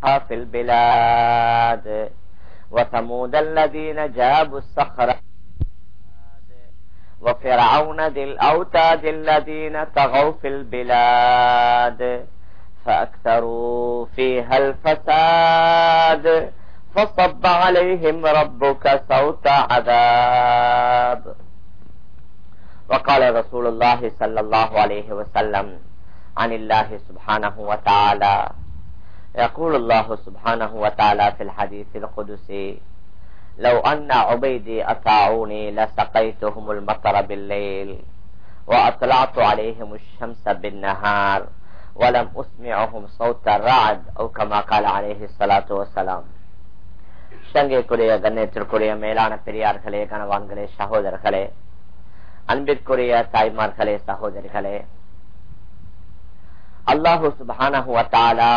في البلاد وثمود الذين جابوا الصخر وفرعون ذي الأوتاد الذين طغوا في البلاد فأكثروا فيها الفساد فصب عليهم ربك صوت عذاب وقال رسول الله صلى الله عليه وسلم عن الله سبحانه وتعالى يقول الله سبحانه وتعالى في الحديث القدسي لو أن عبيدي أطاعوني لسقيتهم المطر بالليل وأطلعت عليهم الشمس بالنهار ولم أسمعهم صوت الرعد أو كما قال عليه الصلاة والسلام சங்கைக்குரிய கண்ணியத்திற்குரிய மேலான பெரியார்களே கணவான்களே சகோதரர்களே அன்பிற்குரிய தாய்மார்களே சகோதரிகளே அல்லாஹு சுபானஹுவத்தாலா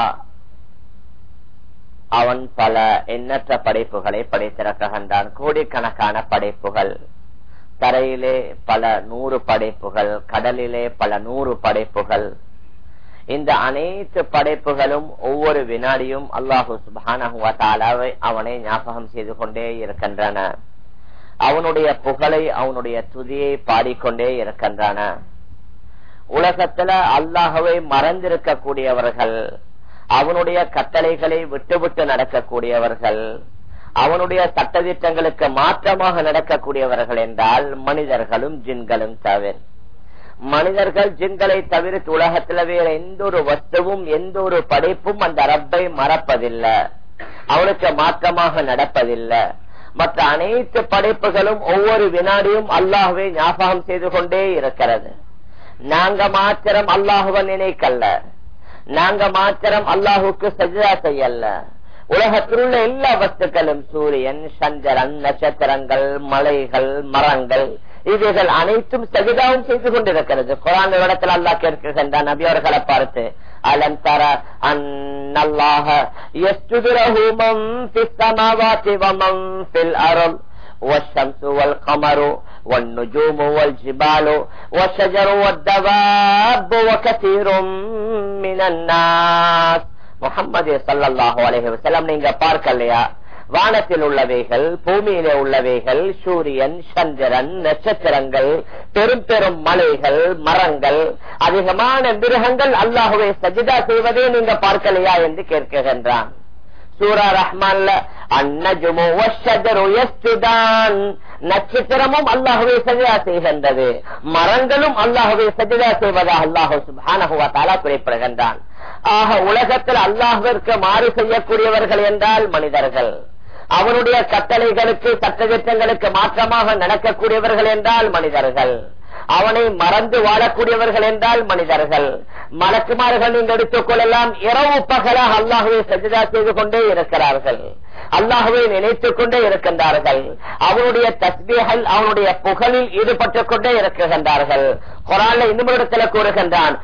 அவன் பல எண்ணற்ற படைப்புகளை படைத்திறக்குகின்றான் கோடிக்கணக்கான படைப்புகள் தரையிலே பல நூறு படைப்புகள் கடலிலே பல நூறு படைப்புகள் இந்த அனைத்து படைப்புகளும் ஒவ்வொரு வினாடியும் அல்லாஹு சுபானஹுவத்தாலாவை அவனை ஞாபகம் செய்து கொண்டே இருக்கின்றன அவனுடைய புகழை அவனுடைய துதியை பாடிக்கொண்டே இருக்கின்றன உலகத்துல அல்லாஹவை மறந்திருக்க கூடியவர்கள் அவனுடைய கட்டளைகளை விட்டு விட்டு நடக்கக்கூடியவர்கள் அவனுடைய சட்டத்திட்டங்களுக்கு மாற்றமாக நடக்கக்கூடியவர்கள் என்றால் மனிதர்களும் ஜின்களும் தவிர மனிதர்கள் ஜின்களை தவிர்த்து உலகத்துல வேற எந்த ஒரு வஸ்துவும் எந்த ஒரு படைப்பும் அந்த ரப்பை மறப்பதில்லை அவனுக்கு மாற்றமாக நடப்பதில்லை மற்ற அனைத்து படைப்புகளும் ஒவ்வொரு வினாடியும் அல்லாஹுவை ஞாபகம் செய்து கொண்டே இருக்கிறது நாங்க மாத்திரம் அல்லாஹுவ நினைக்கல்ல நாங்க மாத்திரம் அல்லாஹுக்கு சஜிதா செய்யல உலகத்தில் உள்ள எல்லா வஸ்துக்களும் சூரியன் சந்திரன் நட்சத்திரங்கள் மலைகள் மரங்கள் இவைகள் அனைத்தும் சஜிதாவும் செய்து கொண்டிருக்கிறது குரான் இடத்தில் அல்லாஹ் கேட்கின்றான் நபி அவர்களை பார்த்து அலம் தர அந்நல்லாக எஸ்டுதிரஹூமம் பிஸ்தமாவாத்தி வமம் பில் அருள் والشمس والقمر والنجوم والجبال والشجر والدواب وكثير من الناس முகமது சல்லாஹூ அலஹி வசலம் நீங்க பார்க்கலையா வானத்தில் உள்ளவைகள் பூமியிலே உள்ளவைகள் சூரியன் சந்திரன் நட்சத்திரங்கள் பெரும் பெரும் மலைகள் மரங்கள் அதிகமான மிருகங்கள் அல்லாஹுவை சஜிதா செய்வதே நீங்க பார்க்கலையா என்று கேட்கின்றான் சூரா ரஹ்மான்ல அன்னஜுமுதான் நட்சத்திரமும் அல்லாஹுவை சஜிதா செய்கின்றது மரங்களும் அல்லாஹுவை சஜிதா செய்வதாக அல்லாஹு சுபானகுவத்தாலா குறிப்பிடுகின்றான் ஆக உலகத்தில் அல்லாஹிற்கு மாறு செய்யக்கூடியவர்கள் என்றால் மனிதர்கள் அவனுடைய கட்டளைகளுக்கு சட்டத்திட்டங்களுக்கு மாற்றமாக நடக்கக்கூடியவர்கள் என்றால் மனிதர்கள் அவனை மறந்து வாழக்கூடியவர்கள் என்றால் மனிதர்கள் மலக்குமார்கள் நீங்க எடுத்துக் கொள்ளலாம் இரவு பகலாக அல்லாஹுவை சஜிதா செய்து கொண்டே இருக்கிறார்கள் அல்லாஹுவை நினைத்துக் கொண்டே இருக்கின்றார்கள் அவனுடைய தஸ்பீகள் அவனுடைய புகழில் ஈடுபட்டுக் கொண்டே இருக்கின்றார்கள் குரான்ல இன்னும் இடத்துல கூறுகின்றான்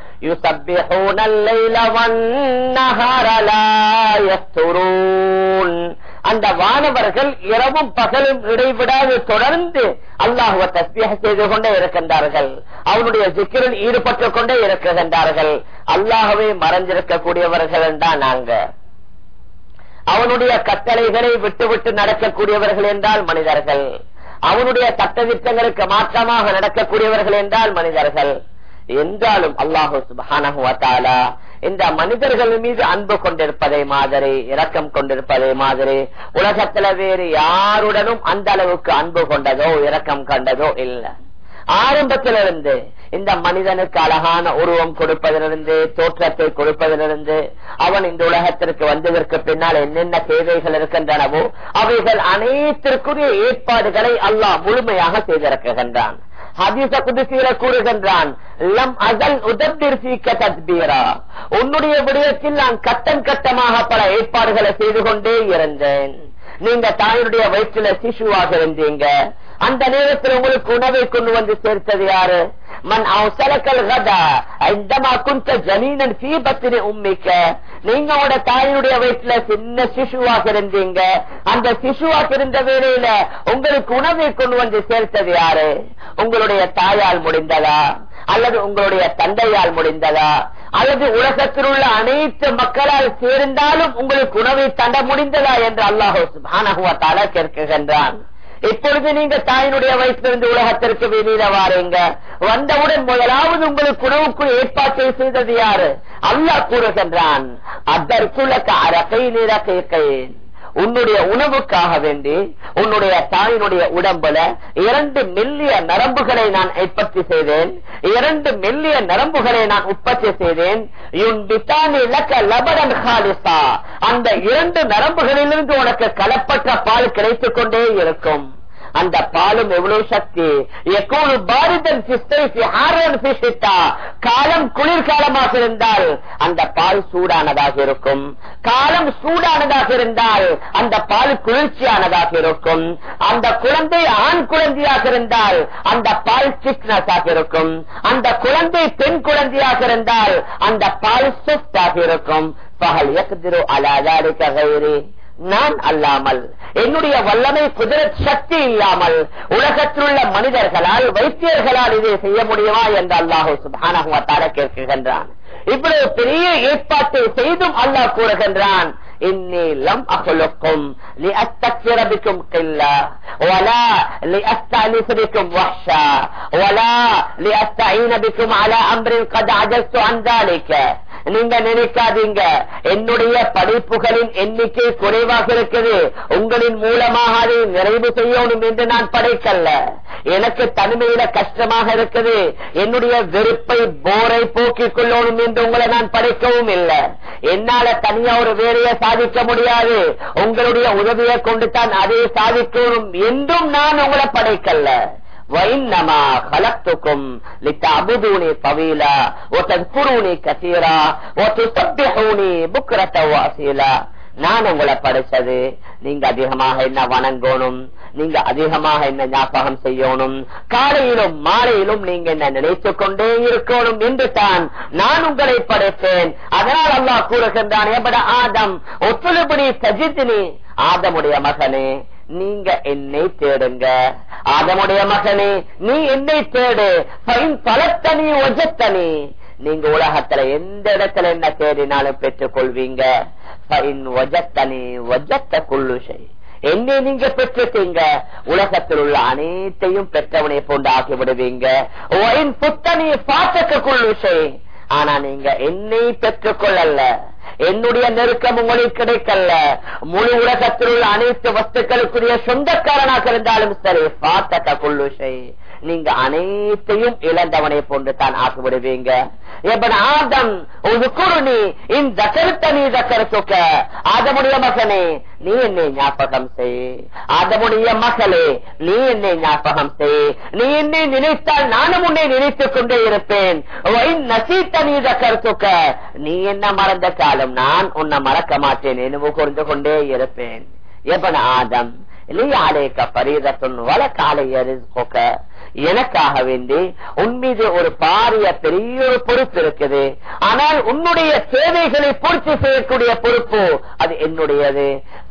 அந்த வானவர்கள் இரவும் பகலும் இடைவிடாது தொடர்ந்து அல்லாஹுவ தஸ்பியாக செய்து கொண்டே இருக்கின்றார்கள் அவனுடைய சிக்கரில் ஈடுபட்டுக் கொண்டே இருக்கின்றார்கள் அல்லாஹவை மறைஞ்சிருக்கக்கூடியவர்கள் தான் நாங்க அவனுடைய கட்டளைகளை விட்டு விட்டு நடக்கக்கூடியவர்கள் என்றால் மனிதர்கள் அவனுடைய சட்டத்திட்டங்களுக்கு மாற்றமாக நடக்கக்கூடியவர்கள் என்றால் மனிதர்கள் என்றாலும் அல்லாஹு சுபானகுவத்தாலா இந்த மனிதர்கள் மீது அன்பு கொண்டிருப்பதை மாதிரி இரக்கம் கொண்டிருப்பதை மாதிரி உலகத்துல வேறு யாருடனும் அந்த அளவுக்கு அன்பு கொண்டதோ இரக்கம் கண்டதோ இல்லை ஆரம்பத்திலிருந்து இந்த மனிதனுக்கு அழகான உருவம் கொடுப்பதிலிருந்து தோற்றத்தை கொடுப்பதிலிருந்து அவன் இந்த உலகத்திற்கு வந்ததற்கு பின்னால் என்னென்ன தேவைகள் இருக்கின்றனவோ அவைகள் அனைத்திற்குரிய ஏற்பாடுகளை அல்லாஹ் முழுமையாக செய்திருக்கின்றான் ஹதீச குதிசீர கூறுகின்றான் லம் அசல் உதப்பிற்சிக்க தத்பீரா உன்னுடைய விடயத்தில் நான் கட்டம் கட்டமாக பல ஏற்பாடுகளை செய்து கொண்டே இருந்தேன் நீங்க தாயினுடைய வயிற்றுல சிசுவாக இருந்தீங்க அந்த நேரத்தில் உங்களுக்கு உணவை கொண்டு வந்து சேர்த்தது யாரு மண் அவசரக்கல் கதா இந்தமா குந்த ஜனீனன் சீபத்தினை உண்மிக்க நீங்க உங்களோட தாயினுடைய வயிற்றுல சின்ன சிசுவாக இருந்தீங்க அந்த சிசுவாக இருந்த வேலையில உங்களுக்கு உணவை கொண்டு வந்து சேர்த்தது யாரு உங்களுடைய தாயால் முடிந்ததா அல்லது உங்களுடைய தந்தையால் முடிந்ததா அல்லது உலகத்தில் உள்ள அனைத்து மக்களால் சேர்ந்தாலும் உங்களுக்கு உணவை தண்ட முடிந்ததா என்று அல்லாஹு சுபானகுவத்தால கேட்கின்றான் இப்பொழுது நீங்க தாயினுடைய வயசிலிருந்து உலகத்திற்கு வெளியில வாருங்க வந்தவுடன் முதலாவது உங்களுக்கு உணவுக்கு ஏற்பாட்டை செய்தது யாரு அல்லாஹ் கூறுகின்றான் அதற்குள்ள அரக்கை நிறக்கைன் உன்னுடைய உணவுக்காக வேண்டி உன்னுடைய தாயினுடைய உடம்புல இரண்டு மெல்லிய நரம்புகளை நான் உற்பத்தி செய்தேன் இரண்டு மெல்லிய நரம்புகளை நான் உற்பத்தி செய்தேன் அந்த இரண்டு நரம்புகளிலிருந்து உனக்கு கலப்பற்ற பால் கிடைத்துக் கொண்டே இருக்கும் அந்த பாலும் எவ்வளவு சக்தி எப்போது பாரதன் காலம் குளிர்காலமாக இருந்தால் அந்த பால் சூடானதாக இருக்கும் காலம் சூடானதாக இருந்தால் அந்த பால் குளிர்ச்சியானதாக இருக்கும் அந்த குழந்தை ஆண் குழந்தையாக இருந்தால் அந்த பால் சிக்னஸாக இருக்கும் அந்த குழந்தை பெண் குழந்தையாக இருந்தால் அந்த பால் சொஃப்டாக இருக்கும் பகல் எக்திரு அலாதாரிக்க கைரி நான் அல்லாமல் என்னுடைய வல்லமை குதிரத் சக்தி இல்லாமல் உலகத்தில் உள்ள மனிதர்களால் வைத்தியர்களால் இதை செய்ய முடியுமா என்று அல்லாஹூ சுபானகுவத்தார கேட்கின்றான் இவ்வளவு பெரிய ஏற்பாட்டை செய்தும் அல்லாஹ் கூறுகின்றான் إني لم أخلقكم لأستكثر بكم قلة ولا لأستأنس بكم وحشا ولا لأستعين بكم على أمر قد عجزت عن ذلك நீங்க நினைக்காதீங்க என்னுடைய படைப்புகளின் எண்ணிக்கை குறைவாக இருக்குது உங்களின் மூலமாக அதை நிறைவு செய்யணும் என்று நான் படைக்கல்ல எனக்கு தனிமையில கஷ்டமாக இருக்குது என்னுடைய வெறுப்பை போரை போக்கிக் கொள்ளணும் என்று உங்களை நான் படைக்கவும் இல்லை என்னால தனியா ஒரு வேலையை சாதிக்க முடியாது உங்களுடைய உதவியை கொண்டு தான் அதை சாதிக்கணும் என்றும் நான் உங்களை படைக்கல்ல وإنما خلقتكم لتعبدوني طويلا وتذكروني كثيرا وتسبحوني بكرة وأصيلا நான் உங்களை படைச்சது நீங்க அதிகமாக என்ன வணங்கணும் நீங்க அதிகமாக என்ன ஞாபகம் செய்யணும் காலையிலும் மாலையிலும் நீங்க என்ன நினைத்துக் கொண்டே இருக்கணும் என்று தான் நான் உங்களை படைத்தேன் அதனால் அல்லா கூறுகின்றான் எபட ஆதம் ஒத்துழைப்படி சஜித்தினி ஆதமுடைய மகனே நீங்க என்னை தேடுங்க ஆதமுடைய மகனே நீ என்னை தேடு பலத்தனி ஒஜத்தனி நீங்க உலகத்துல எந்த இடத்துல என்ன தேடினாலும் பெற்றுக் கொள்வீங்க என்னை நீங்க பெற்றுட்டீங்க உலகத்தில் உள்ள அனைத்தையும் பெற்றவனை போன்று ஆக்கி விடுவீங்க புத்தனி பாத்தக்க கொள்ளுசை ஆனா நீங்க என்னை பெற்றுக் கொள்ளல என்னுடைய நெருக்கம் உங்களுக்கு கிடைக்கல முழு உலகத்தில் உள்ள அனைத்து வஸ்துக்களுக்குரிய சொந்தக்காரனாக இருந்தாலும் சரி பாத்தக்க கொள்ளுசை நீங்க அனைத்தையும் இழந்தவனை போன்று தான் ஆக்கிவிடுவீங்க எப்ப ஆதம் ஒரு குருணி இந்த கருத்தனி கருத்துக்க ஆதமுடைய மகனே நீ என்னை ஞாபகம் செய் ஆதமுடைய மகளே நீ என்னை ஞாபகம் செய் நீ என்னை நினைத்தால் நானும் உன்னை நினைத்துக் கொண்டே இருப்பேன் நசீத்த நீத கருத்துக்க நீ என்ன மறந்த காலம் நான் உன்னை மறக்க மாட்டேன் நினைவு கூர்ந்து கொண்டே இருப்பேன் எப்பன ஆதம் இல்லையாலேக்க பரீதத்துன் வழக்காலைய ரிஸ்கோக்க எனக்காக வேண்டி உன் மீது ஒரு பாரிய பெரிய ஒரு பொறுப்பு இருக்குது ஆனால் உன்னுடைய தேவைகளை பூர்த்தி செய்யக்கூடிய பொறுப்பு அது என்னுடையது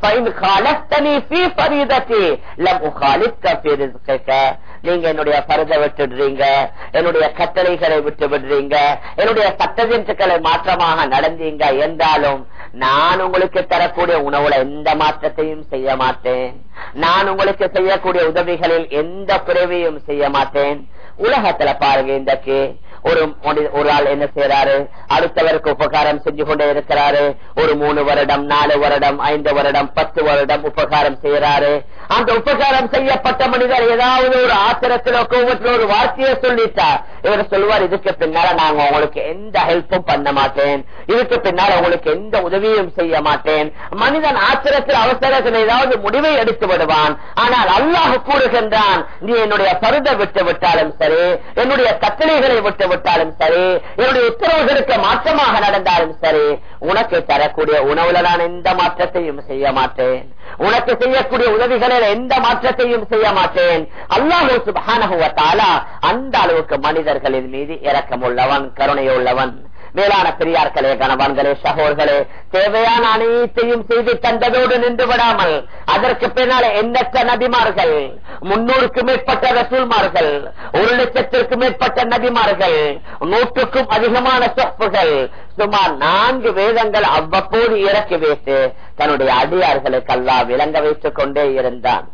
நீங்க என்னுடைய பருதை விட்டுடுறீங்க என்னுடைய கட்டளைகளை விட்டு விடுறீங்க என்னுடைய சட்டத்திட்டுகளை மாற்றமாக நடந்தீங்க என்றாலும் நான் உங்களுக்கு தரக்கூடிய உணவுல எந்த மாற்றத்தையும் செய்ய மாட்டேன் நான் உங்களுக்கு செய்யக்கூடிய உதவிகளில் எந்த குறைவையும் செய்ய மாட்டேன் உலகத்துல பாருங்க இன்றைக்கு ஒரு ஒரு ஆள் என்ன செய்யறாரு அடுத்தவருக்கு உபகாரம் செஞ்சு கொண்டே இருக்கிறாரு ஒரு மூணு வருடம் நாலு வருடம் ஐந்து வருடம் பத்து வருடம் உபகாரம் செய்யறாரு அந்த உபகாரம் செய்யப்பட்ட மனிதர் ஏதாவது ஒரு ஆத்திரத்தில் கோபத்தில் ஒரு வார்த்தையை சொல்லிட்டா இவர் சொல்லுவார் இதுக்கு பின்னால நாங்க உங்களுக்கு எந்த ஹெல்ப்பும் பண்ண மாட்டேன் இதுக்கு பின்னால உங்களுக்கு எந்த உதவியும் செய்ய மாட்டேன் மனிதன் ஆத்திரத்தில் அவசரத்தில் ஏதாவது முடிவை எடுத்து விடுவான் ஆனால் அல்லாஹ் கூறுகின்றான் நீ என்னுடைய பருதை விட்டு விட்டாலும் சரி என்னுடைய கட்டளைகளை விட்டு விட்டாலும் சரி என்னுடைய உத்தரவுகளுக்கு மாற்றமாக நடந்தாலும் சரி உனக்கு தரக்கூடிய உணவுல நான் எந்த மாற்றத்தையும் செய்ய மாட்டேன் உனக்கு செய்யக்கூடிய உதவிகளில் எந்த மாற்றத்தையும் செய்ய மாட்டேன் அல்லாஹூ சுபானகுவத்தாலா அந்த அளவுக்கு மனிதர்களின் மீது இரக்கம் உள்ளவன் கருணை உள்ளவன் மேலான பெரியார்களே கணவான்களே சகோர்களே தேவையான அனைத்தையும் செய்து தந்ததோடு நின்று விடாமல் அதற்கு பின்னால எண்ணற்ற நபிமார்கள் முன்னூறுக்கும் மேற்பட்ட ரசூல்மார்கள் ஒரு லட்சத்திற்கும் மேற்பட்ட நபிமார்கள் நூற்றுக்கும் அதிகமான சொப்புகள் சுமார் நான்கு வேதங்கள் அவ்வப்போது இறக்கி வைத்து தன்னுடைய அடியார்களுக்கு அல்லா விளங்க வைத்துக் கொண்டே இருந்தான்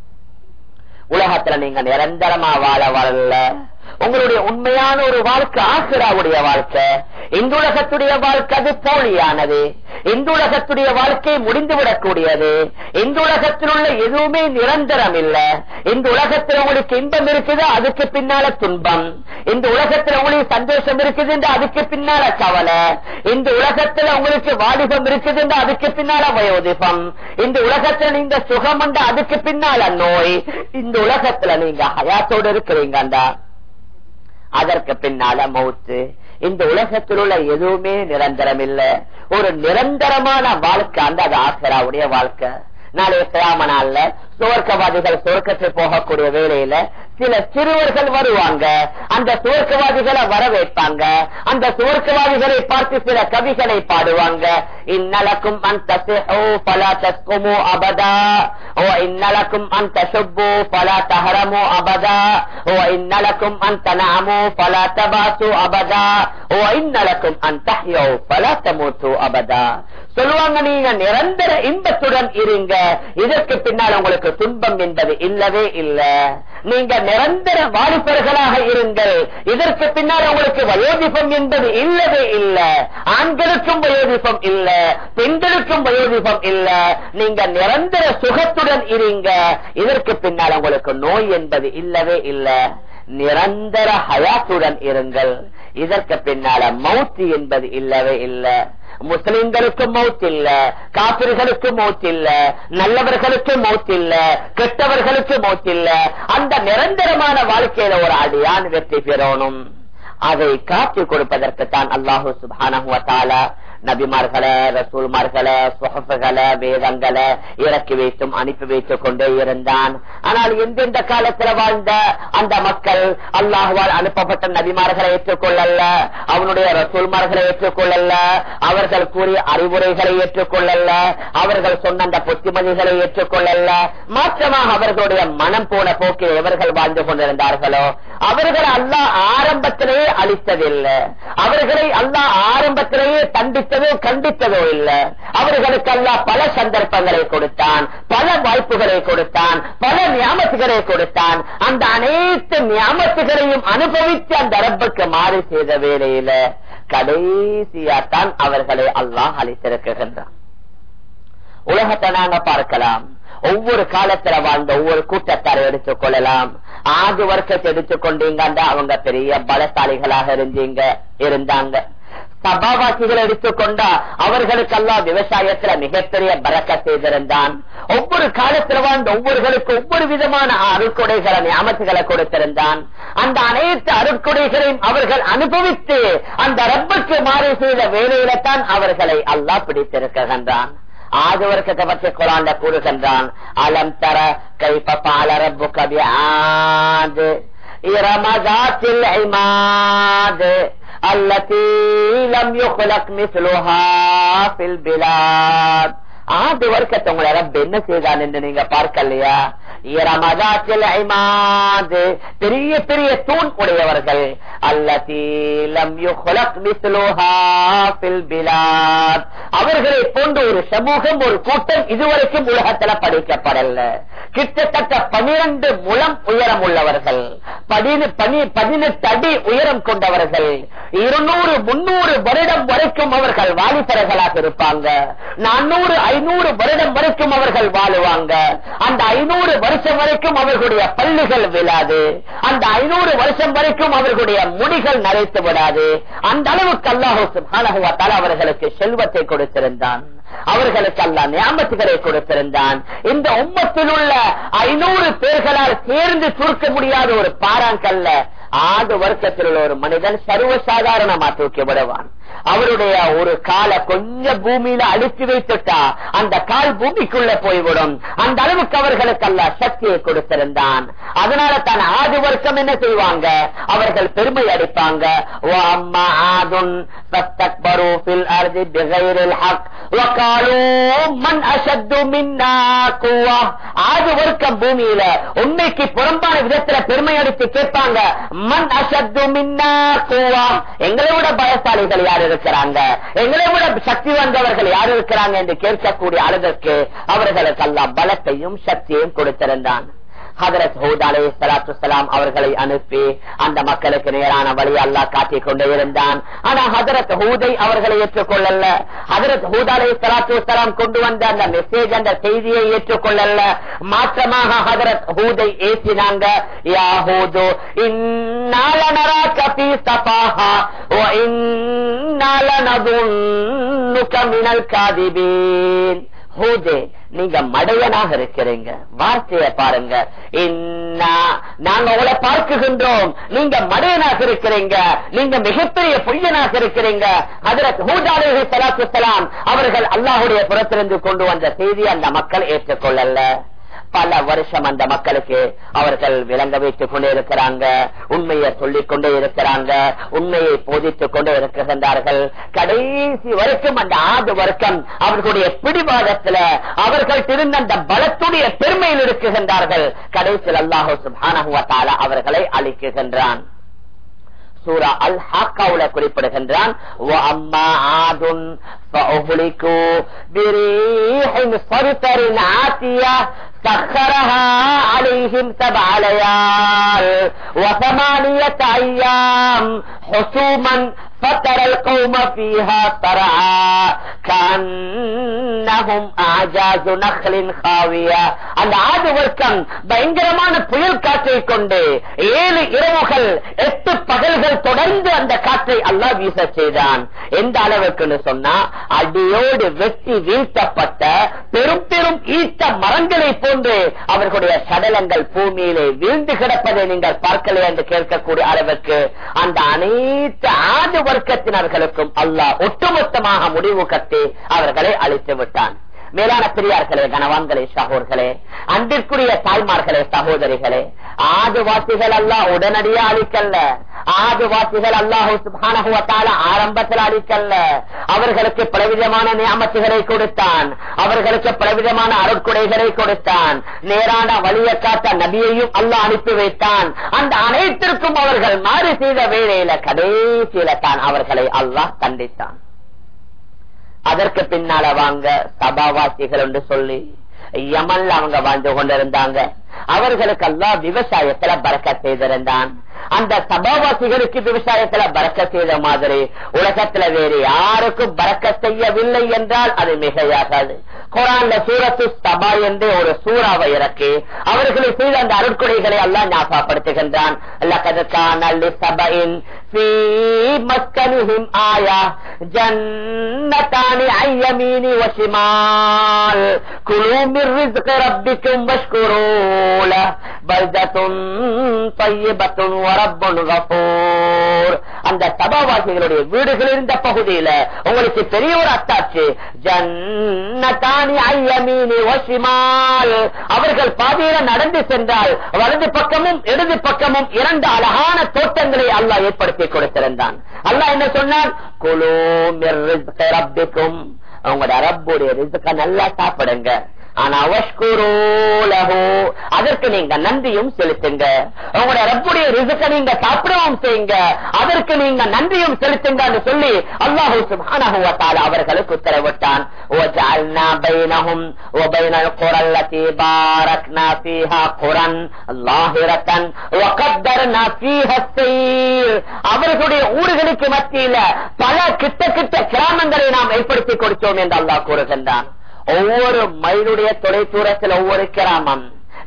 உலகத்துல நீங்க நிரந்தரமா வாழ வாழல உங்களுடைய உண்மையான ஒரு வாழ்க்கை ஆசிராவுடைய வாழ்க்கை இந்த உலகத்துடைய வாழ்க்கை அது போலியானது இந்த உலகத்துடைய வாழ்க்கை முடிந்துவிடக்கூடியது இந்த உலகத்தில் உள்ள எதுவுமே நிரந்தரம் இல்ல இந்த உலகத்தில் உங்களுக்கு இன்பம் இருக்குது அதுக்கு பின்னால துன்பம் இந்த உலகத்தில் உங்களுக்கு சந்தோஷம் இருக்குது அதுக்கு பின்னால கவலை இந்த உலகத்தில் உங்களுக்கு வாலிபம் இருக்குது அதுக்கு பின்னால வயோதிபம் இந்த உலகத்தில் நீங்க சுகம் அதுக்கு பின்னால நோய் இந்த உலகத்துல நீங்க ஹயாத்தோடு இருக்கிறீங்கண்டா அதற்கு பின்னால மவுத்து இந்த உலகத்தில் உள்ள எதுவுமே நிரந்தரம் இல்ல ஒரு நிரந்தரமான வாழ்க்கை அந்த அது ஆசராவுடைய வாழ்க்கை நாளைய கிராம நாள்ல சுவர்க்கவாதிகள் சுவர்க்கத்தில் போகக்கூடிய வேலையில சில சிறுவர்கள் வருவாங்க அந்த சுவர்க்கவாதிகளை வரவேற்பாங்க அந்த சுவர்க்கவாதிகளை பார்த்து சில கவிகளை பாடுவாங்க இன்னலக்கும் அந்த பல தஸ்குமோ அபதா ஓ இன்னலக்கும் அந்த சுப்பு பல தஹரமோ அபதா ஓ இன்னலக்கும் அந்த நாமோ பல தபாசு அபதா ஓ இன்னலக்கும் அந்த பல தமூத்து அபதா சொல்லுவாங்க நீங்க நிரந்தர இன்பத்துடன் இருங்க இதற்கு பின்னால் உங்களுக்கு துன்பம் என்பது இல்லவே இல்ல நீங்க நிரந்தர வாலிபர்களாக இருங்கள் இதற்கு பின்னால் உங்களுக்கு வயோதிபம் என்பது இல்லவே இல்ல ஆண்களுக்கும் வயோதிபம் இல்ல பெண்களுக்கும் வயோதிபம் இல்ல நீங்க நிரந்தர சுகத்துடன் இருங்க இதற்கு பின்னால் உங்களுக்கு நோய் என்பது இல்லவே இல்ல நிரந்தர ஹயாத்துடன் இருங்கள் இதற்கு பின்னால மௌத்து என்பது இல்லவே இல்லை முஸ்லிம்களுக்கு மௌத் இல்ல காப்பிர்களுக்கு மௌத் இல்ல நல்லவர்களுக்கு மௌத் இல்ல கெட்டவர்களுக்கு மௌத் இல்ல அந்த நிரந்தரமான வாழ்க்கையில ஒரு அடியான் வெற்றி பெறணும் அதை காட்டி கொடுப்பதற்கு தான் அல்லாஹு சுபான நபிமார்களை ரசூல்மார்களை சுகப்புகளை வேதங்களை இறக்கி வைத்தும் அனுப்பி வைத்துக் கொண்டே இருந்தான் ஆனால் எந்தெந்த காலத்துல வாழ்ந்த அந்த மக்கள் அல்லாஹுவால் அனுப்பப்பட்ட நபிமார்களை ஏற்றுக்கொள்ளல அவனுடைய ரசூல்மார்களை ஏற்றுக்கொள்ளல அவர்கள் கூறிய அறிவுரைகளை ஏற்றுக்கொள்ளல அவர்கள் சொன்ன அந்த புத்திமதிகளை ஏற்றுக்கொள்ளல மாற்றமாக அவர்களுடைய மனம் போன போக்கில் எவர்கள் வாழ்ந்து கொண்டிருந்தார்களோ அவர்கள் அல்லாஹ் ஆரம்பத்திலேயே அளித்ததில்லை அவர்களை அல்லாஹ் ஆரம்பத்திலேயே தண்டித்ததோ கண்டித்ததோ இல்லை அவர்களுக்கு அல்லாஹ் பல சந்தர்ப்பங்களை கொடுத்தான் பல வாய்ப்புகளை கொடுத்தான் பல ஞாபகத்துகளை கொடுத்தான் அந்த அனைத்து ஞாபகத்துகளையும் அனுபவித்து அந்த ரப்புக்கு மாறி செய்த வேலையில கடைசியாத்தான் அவர்களை அல்லாஹ் அளித்திருக்கின்றான் உலகத்தை நாங்க பார்க்கலாம் ஒவ்வொரு காலத்துல வாழ்ந்த ஒவ்வொரு கூட்டத்தாரை எடுத்துக் கொள்ளலாம் ஆகு வருஷத்தை எடுத்துக்கொண்டீங்க அவங்க பெரிய பலசாலிகளாக இருந்தீங்க இருந்தாங்க சபாவாசிகள் எடுத்துக்கொண்டா அவர்களுக்கெல்லாம் விவசாயத்துல மிகப்பெரிய பறக்க செய்திருந்தான் ஒவ்வொரு காலத்துல வாழ்ந்த ஒவ்வொருகளுக்கு ஒவ்வொரு விதமான அருட்கொடைகளை ஞாபகங்களை கொடுத்திருந்தான் அந்த அனைத்து அருட்கொடைகளையும் அவர்கள் அனுபவித்து அந்த ரப்புக்கு மாறி செய்த வேலையில தான் அவர்களை அல்லாஹ் பிடித்திருக்கின்றான் ஆது வருஷத்தை பற்றி குரான்ல கூறுகின்றான் அலம் தர கைப்ப பால ரப்பு கவி ஆது இரமதாத்தில் ஐமாது التي لم يخلق مثلها في البلاد ஆண்டு வர்க்கத்தை உங்களை ரப் என்ன செய்தான் என்று நீங்க பார்க்கலையா இரமதாத்தில் ஐமாது பெரிய பெரிய தூண் உடையவர்கள் அல்லதீலம் அவர்களை போன்ற ஒரு சமூகம் ஒரு கூட்டம் இதுவரைக்கும் உலகத்துல படிக்கப்படல கிட்டத்தட்ட பனிரெண்டு முழம் உயரம் உள்ளவர்கள் பதினெட்டு அடி உயரம் கொண்டவர்கள் இருநூறு முன்னூறு வருடம் வரைக்கும் அவர்கள் வாலிபர்களாக இருப்பாங்க நானூறு ஐநூறு வருடம் வரைக்கும் அவர்கள் வாழுவாங்க அந்த ஐநூறு வருஷம் வரைக்கும் அவர்களுடைய பள்ளிகள் விழாது அந்த ஐநூறு வருஷம் வரைக்கும் அவர்களுடைய முடிகள் நரைத்து விடாது அந்த அளவுக்கு அல்லாஹு அவர்களுக்கு செல்வத்தை கொடுத்திருந்தான் அவர்களுக்கு அல்ல ஞாபகத்துகளை கொடுத்திருந்தான் இந்த உம்மத்தில் உள்ள ஐநூறு பேர்களால் சேர்ந்து சுருக்க முடியாத ஒரு பாறாங்கல்ல ஆறு வருஷத்தில் உள்ள ஒரு மனிதன் சர்வசாதாரணமா தூக்கி விடுவான் அவருடைய ஒரு காலை கொஞ்சம் பூமியில அழித்து வைத்துட்டா அந்த கால் பூமிக்குள்ள போய்விடும் அந்த அளவுக்கு அவர்களுக்கு அல்ல சக்தியை கொடுத்திருந்தான் அதனால தான் ஆது வர்க்கம் என்ன செய்வாங்க அவர்கள் பெருமை அடிப்பாங்க "வ அம்மா ஆதுன் ஃபஸ்தக்பரு ஃபில் அர்தி பிகைரில் ஹக் வகாலூ மன் அஷத்து மின்னா குவா." ஆது வர்க்கம் பூமியில உண்மைக்கு புறம்பான விதத்துல பெருமை அடித்து கேட்பாங்க மன் அஷத்து மின்னா குவா எங்களை விட பலசாலிகள் யார் இருக்கிறாங்க எங்களை விட சக்தி வந்தவர்கள் யார் இருக்கிறாங்க என்று கேட்கக்கூடிய அளவிற்கு அவர்களுக்கு அல்லா பலத்தையும் சக்தியையும் கொடுத்திருந்தான் ஹதரத் ஹூத் அலை சலாத்து சலாம் அவர்களை அனுப்பி அந்த மக்களுக்கு நேரான வழி அல்லாஹ் காட்டிக் கொண்டே இருந்தான் ஆனா ஹதரத் ஹூதை அவர்களை ஏற்றுக்கொள்ளல ஹதரத் ஹூத் அலை சலாத்து சலாம் கொண்டு வந்த அந்த மெசேஜ் அந்த செய்தியை ஏற்றுக்கொள்ளல மாற்றமாக ஹதரத் ஹூதை ஏசினாங்க யா ஹூது இந்நாள நராக ஃபீ சஃபாஹா வ இந்நாள நதுன்னுக மினல் காதிபீன் ஹூதே நீங்க மடையனாக இருக்கிறீங்க வார்த்தையை பாருங்க இன்னா நாங்க உங்களை பார்க்குகின்றோம் நீங்க மடையனாக இருக்கிறீங்க நீங்க மிகப்பெரிய பொய்யனாக இருக்கிறீங்க ஹதரத் ஹூதாலே சலாத்து சலாம் அவர்கள் அல்லாஹுடைய புறத்திலிருந்து கொண்டு வந்த செய்தி அந்த மக்கள் ஏற்றுக்கொள்ளல பல வருஷம் அந்த மக்களுக்கு அவர்கள் விளங்க வைத்துக் கொண்டே இருக்கிறாங்க உண்மையை சொல்லிக் கொண்டே இருக்கிறாங்க உண்மையை போதித்துக் கொண்டே இருக்கின்றார்கள் கடைசி வரைக்கும் அந்த ஆது வர்க்கம் அவர்களுடைய பிடிவாதத்துல அவர்கள் இருந்த அந்த பலத்துடைய பெருமையில் இருக்குகின்றார்கள் கடைசியில் அல்லாஹு சுபானஹுவ தஆலா அவர்களை அழிக்குகின்றான் சூரா அல் ஹாக்காவுல குறிப்பிடுகின்றான் وَأَمَّا عَادٌ فَأُهْلِكُوا بِرِيحٍ صَرْصَرٍ عَاتِيَةٍ سخرها عليهم سبع ليال وثمانية أيام حسوما فترى القوم فيها صرعا كأنهم أعجاز نخل خاوية அந்த ஆது வர்க்கம் பயங்கரமான புயல் காற்றை கொண்டு ஏழு இரவுகள் எட்டு பகல்கள் தொடர்ந்து அந்த காற்றை அல்லா வீச செய்தான் எந்த அளவுக்குன்னு சொன்னா அடியோடு வெட்டி வீழ்த்தப்பட்ட பெரும் பெரும் ஈட்ட மரங்களை போன்று அவர்களுடைய சடலங்கள் பூமியிலே வீழ்ந்து கிடப்பதை நீங்கள் பார்க்கல என்று கேட்கக்கூடிய அளவுக்கு அந்த அனைத்து ஆது வர்க்கத்தினர்களுக்கும் அல்லாஹ் ஒட்டுமொத்தமாக முடிவு கட்டி அவர்களை அழித்து விட்டான் மேலான பெரியார்களே கனவான்களே சகோர்களே அன்பிற்குரிய தாய்மார்களே சகோதரிகளே ஆதுவாசிகள் அல்ல உடனடியா அழிக்கல்ல ஆதுவாசிகள் அல்லாஹூ சுபானகுவத்தால ஆரம்பத்தில் அழிக்கல்ல அவர்களுக்கு பலவிதமான நியமத்துகளை கொடுத்தான் அவர்களுக்கு பலவிதமான அருட்குடைகளை கொடுத்தான் நேரான வழியை காட்ட நபியையும் அல்லாஹ் அனுப்பி வைத்தான் அந்த அனைத்திற்கும் அவர்கள் மாறு செய்த வேளையில கடைசியில தான் அவர்களை அல்லாஹ் கண்டித்தான் அதற்கு பின்னால வாங்க சபாவாசிகள் என்று சொல்லி யமன்ல அவங்க வாழ்ந்து கொண்டிருந்தாங்க அவர்களுக்கு எல்லாம் விவசாயத்துல பறக்க செய்திருந்தான் அந்த சபாவாசிகளுக்கு விவசாயத்துல பறக்க செய்த மாதிரி உலகத்துல வேறு யாருக்கும் பறக்க செய்யவில்லை என்றால் அது மிகையாகாது குரான்ல சூரத்து சபா என்று ஒரு சூறாவை இறக்கி அவர்களை செய்த அந்த அருட்கொடைகளை எல்லாம் ஞாபகப்படுத்துகின்றான் ஆயா ஜன்னதானி ஐயமீனி வசிமால் குழு மிர் ரிஸ்க ரப்பிக்கும் வஷ்குரூல பல்தத்துன் பையபத்துன் வரப்புன் கபூர் அந்த சபாவாசிகளுடைய வீடுகள் இருந்த பகுதியில உங்களுக்கு பெரிய ஒரு அத்தாச்சு ஜன்னதானி ஐயமீனி வசிமால் அவர்கள் பாதையில நடந்து சென்றால் வலது பக்கமும் இடது பக்கமும் இரண்டு அழகான தோட்டங்களை அல்லாஹ் ஏற்படுத்தி கொடுத்திருந்தான் அல்லாஹ் என்ன சொன்னான் குழு மிர் ரிஸ்க ரப்பிக்கும் அவங்களோட ரப்புடைய ரிஸ்க நல்லா சாப்பிடுங்க ஆனா அவஷ்குரோலஹோ அதற்கு நீங்க நன்றியும் செலுத்துங்க உங்களுடைய ரப்புடைய ரிசுக்க நீங்க சாப்பிடவும் செய்யுங்க அதற்கு நீங்க நன்றியும் செலுத்துங்க சொல்லி அல்லாஹூ சுபானஹு வத்தால அவர்களுக்கு உத்தரவிட்டான் وجعلنا بينهم وبين القرى التي باركنا فيها قرى ظاهرة وقدرنا فيها السير அவர்களுடைய ஊர்களுக்கு மத்தியில பல கிட்ட கிட்ட கிராமங்களை நாம் ஏற்படுத்தி கொடுத்தோம் என்று அல்லாஹ் கூறுகின்றான் ஒவ்வொரு மைலுடைய தொலை தூரத்தில் ஒவ்வொரு கிராமம்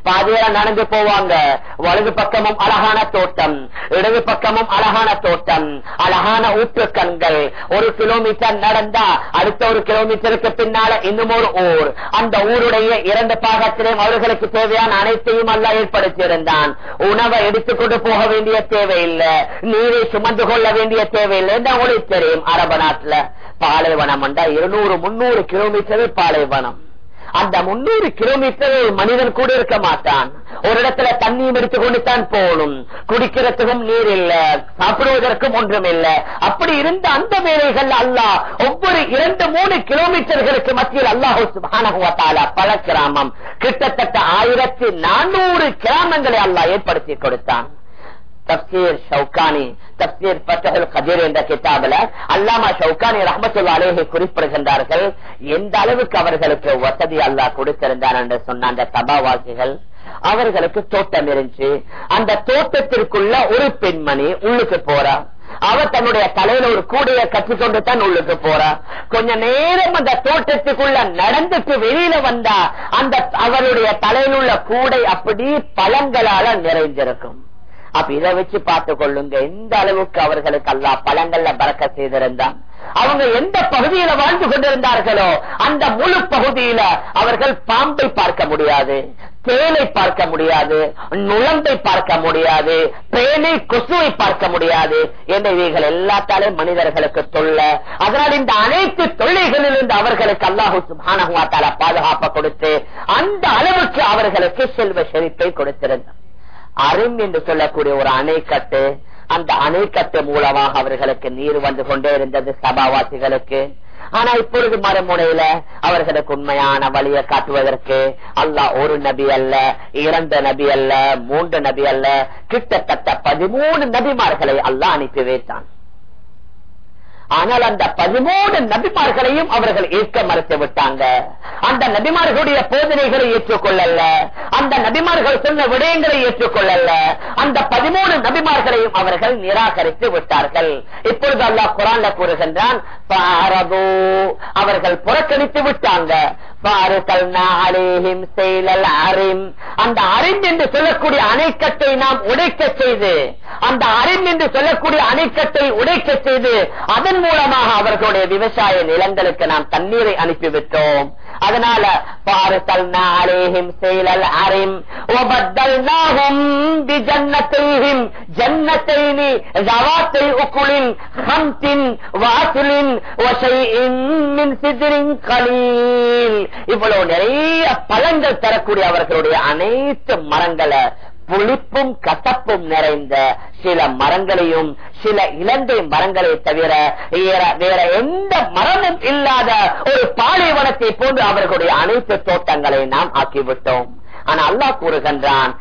பாதையில நடந்து போவாங்க வலது பக்கமும் அழகான தோட்டம் இடது பக்கமும் அழகான தோட்டம் அழகான ஊற்றுக்கண்கள் ஒரு கிலோமீட்டர் நடந்தா அடுத்த ஒரு கிலோமீட்டருக்கு பின்னால இன்னும் ஒரு ஊர் அந்த ஊருடைய இரண்டு பாகத்திலும் அவர்களுக்கு தேவையான அனைத்தையும் அல்ல ஏற்படுத்தி இருந்தான் உணவை எடுத்துக்கொண்டு போக வேண்டிய தேவையில்லை நீரை சுமந்து கொள்ள வேண்டிய தேவையில்லை என்று உங்களுக்கு தெரியும் அரபு நாட்டுல பாலைவனம் என்றா இருநூறு முன்னூறு கிலோமீட்டர் பாலைவனம் அந்த முன்னூறு கிலோமீட்டர் ஒரு மனிதன் கூட இருக்க மாட்டான் ஒரு இடத்துல தண்ணியும் எடுத்துக்கொண்டு தான் போகணும் குடிக்கிறதுக்கும் நீர் இல்ல சாப்பிடுவதற்கும் ஒன்றும் இல்ல அப்படி இருந்த அந்த வேலைகள் அல்லாஹ் ஒவ்வொரு இரண்டு மூணு கிலோமீட்டர்களுக்கு மத்தியில் அல்லாஹு சுபானகுவத்தால பல கிராமம் கிட்டத்தட்ட ஆயிரத்தி நானூறு கிராமங்களை அல்லாஹ் ஏற்படுத்தி கொடுத்தான் தப்சீர் ஷவுகானி தப்சீர் பத்தகல் கதீர் என்ற கிதாபில் அல்லாமா ஷவுகானி ரஹமத்துல்லா அலேஹி குறிப்பிடுகின்றார்கள் எந்த அளவுக்கு அவர்களுக்கு வசதி அல்லாஹ் கொடுத்திருந்தார் என்று சொன்ன அந்த சபாவாசிகள் அவர்களுக்கு தோட்டம் இருந்துச்சு அந்த தோட்டத்திற்குள்ள ஒரு பெண்மணி உள்ளுக்கு போறா அவர் தன்னுடைய தலையில ஒரு கூடைய கட்டிக்கொண்டு தான் உள்ளுக்கு போறா கொஞ்ச நேரம் அந்த தோட்டத்துக்குள்ள நடந்துட்டு வெளியில வந்தா அந்த அவருடைய தலையில் உள்ள கூடை அப்படி பழங்களால நிறைந்திருக்கும் அப்ப இதை வச்சு பார்த்து கொள்ளுங்க எந்த அளவுக்கு அவர்களுக்கு அல்லா பழங்கள்ல பறக்க செய்திருந்தான் அவங்க எந்த பகுதியில வாழ்ந்து கொண்டிருந்தார்களோ அந்த முழு பகுதியில அவர்கள் பாம்பை பார்க்க முடியாது தேலை பார்க்க முடியாது நுழம்பை பார்க்க முடியாது பேனை கொசுவை பார்க்க முடியாது என்ற இவைகள் எல்லாத்தாலும் மனிதர்களுக்கு தொல்ல அதனால் இந்த அனைத்து தொல்லைகளிலிருந்து அவர்களுக்கு அல்லாஹு சுபானகுமாத்தால பாதுகாப்பை கொடுத்து அந்த அளவுக்கு அவர்களுக்கு செல்வ செழிப்பை கொடுத்திருந்தார் அரும் என்று சொல்லக்கூடிய ஒரு அணைக்கட்டு அந்த அணைக்கட்டு மூலமாக அவர்களுக்கு நீர் வந்து கொண்டே இருந்தது சபாவாசிகளுக்கு ஆனா இப்பொழுது மறுமுனையில அவர்களுக்கு உண்மையான வழியை காட்டுவதற்கு அல்லாஹ் ஒரு நபி அல்ல இரண்டு நபி அல்ல மூன்று நபி அல்ல கிட்டத்தட்ட பதிமூணு நபிமார்களை அல்லாஹ் அனுப்பி வைத்தான் ஆனால் அந்த பதிமூணு நபிமார்களையும் அவர்கள் ஏற்க மறுத்து விட்டாங்க அந்த நபிமார்களுடைய போதனைகளை ஏற்றுக்கொள்ளல அந்த நபிமார்கள் சொன்ன விடயங்களை ஏற்றுக்கொள்ளல அந்த பதிமூணு நபிமார்களையும் அவர்கள் நிராகரித்து விட்டார்கள் இப்பொழுது அல்லாஹ் குரான்ல கூறுகின்றான் அவர்கள் புறக்கணித்து விட்டாங்க அந்த அரிம் என்று சொல்லக்கூடிய அணைக்கட்டை நாம் உடைக்க செய்து அந்த அரிம் என்று சொல்லக்கூடிய அணைக்கட்டை உடைக்க செய்து அதன் மூலமாக அவர்களுடைய விவசாய நிலங்களுக்கு நாம் தண்ணீரை அனுப்பிவிட்டோம் அதனால பாரத்தல்னா அலேஹிம் செயலல் அரிம் ஒபத்தல்னாகும் ஜன்னத்தையும் ஜன்னத்தைனி ஜவாத்தை உக்குளின் ஹம்தின் வாசுலின் மின் சிதிரின் கலீல் இவ்வளவு நிறைய பழங்கள் தரக்கூடிய அவர்களுடைய அனைத்து மரங்களை புளிப்பும் கசப்பும் நிறைந்த சில மரங்களையும் சில இலங்கை மரங்களை தவிர வேற எந்த மரமும் இல்லாத ஒரு பாலைவனத்தை போன்று அவர்களுடைய அனைத்து தோட்டங்களை நாம் ஆக்கிவிட்டோம் ஆனா அல்லாஹ் கூறுகின்றான்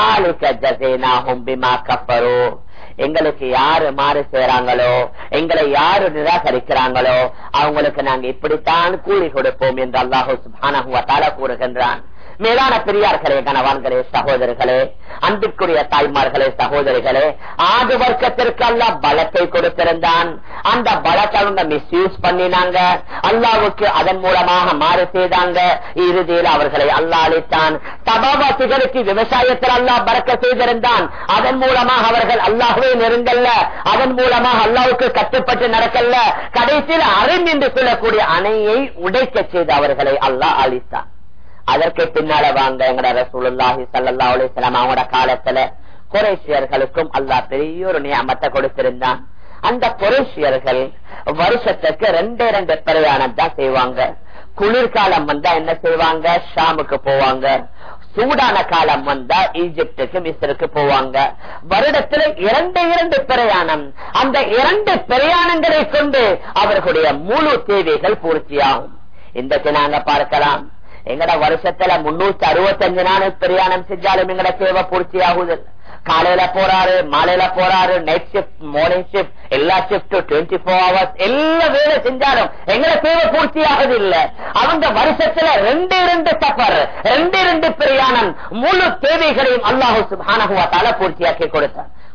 எங்களுக்கு யாரு மாறு செய்யறாங்களோ எங்களை யாரு நிராகரிக்கிறாங்களோ அவங்களுக்கு நாங்க இப்படித்தான் கூலி கொடுப்போம் என்று அல்லாஹு சுபான கூறுகின்றான் மேலான பெரியார்களே கணவான்களே சகோதரர்களே அன்பிற்குரிய தாய்மார்களே சகோதரிகளே ஆது வர்க்கத்திற்கு அல்ல பலத்தை கொடுத்திருந்தான் அந்த பலத்தை அவங்க மிஸ்யூஸ் பண்ணினாங்க அல்லாவுக்கு அதன் மூலமாக மாறு செய்தாங்க இறுதியில் அவர்களை அல்லா அளித்தான் சபாவாசிகளுக்கு விவசாயத்தில் அல்லாஹ் பறக்க செய்திருந்தான் அதன் மூலமாக அவர்கள் அல்லாஹுவே நெருங்கல்ல அதன் மூலமாக அல்லாவுக்கு கட்டுப்பட்டு நடக்கல்ல கடைசியில் அரும் என்று சொல்லக்கூடிய அணையை உடைக்க செய்து அவர்களை அல்லாஹ் அளித்தான் அதற்கு பின்னால வாங்க எங்கட ரசூலுல்லாஹி சல்லா அலிஸ்லாம் அவங்களோட காலத்துல குரேஷியர்களுக்கும் அல்லாஹ் பெரிய ஒரு நியமத்தை கொடுத்திருந்தான் அந்த குரேஷியர்கள் வருஷத்துக்கு ரெண்டே ரெண்டு பிரயாணம் தான் செய்வாங்க குளிர்காலம் வந்தா என்ன செய்வாங்க ஷாமுக்கு போவாங்க சூடான காலம் வந்தா ஈஜிப்டுக்கு மிஸ்ருக்கு போவாங்க வருடத்துல இரண்டு இரண்டு பிரயாணம் அந்த இரண்டு பிரயாணங்களை கொண்டு அவர்களுடைய முழு தேவைகள் பூர்த்தியாகும் இன்றைக்கு நாங்க பார்க்கலாம் எங்கட வருஷத்துல முன்னூத்தி அறுபத்தஞ்சு நாள் பிரயாணம் செஞ்சாலும் எங்கட தேவை பூர்த்தி ஆகுது காலையில போறாரு மாலையில போறாரு நைட் ஷிப்ட் மார்னிங் ஷிப்ட் எல்லா ஷிப்ட் டுவெண்ட்டி போர் ஹவர்ஸ் எல்லா வேலை செஞ்சாலும் எங்களை தேவை பூர்த்தி ஆகுது இல்ல அவங்க வருஷத்துல ரெண்டு ரெண்டு சஃபர் ரெண்டு ரெண்டு பிரயாணம் முழு தேவைகளையும் அல்லாஹு சுபானகுவாத்தால பூர்த்தியாக்கி கொடுத்தார்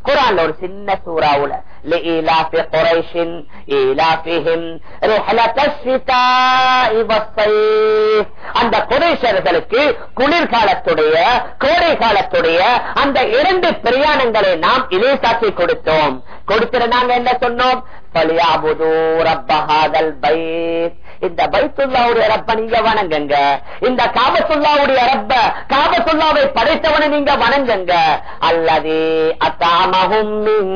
குரான்ல ஒரு சின்ன சூறாவுல لإيلاف قريش إيلافهم رحلة الشتاء والصيف அந்த குறைஷர்களுக்கு குளிர்காலத்துடைய கோடை காலத்துடைய அந்த இரண்டு பிரயாணங்களை நாம் இலேசாக்கி கொடுத்தோம் கொடுத்துட்டு நாங்க என்ன சொன்னோம் பலியாபுது ரப்பஹாதல் பைத் இந்த பைத்துல்லாவுடைய ரப்ப நீங்க வணங்குங்க இந்த காபத்துல்லாவுடைய ரப்ப காபத்துல்லாவை படைத்தவனை நீங்க வணங்குங்க அல்லது அத்தாமகும்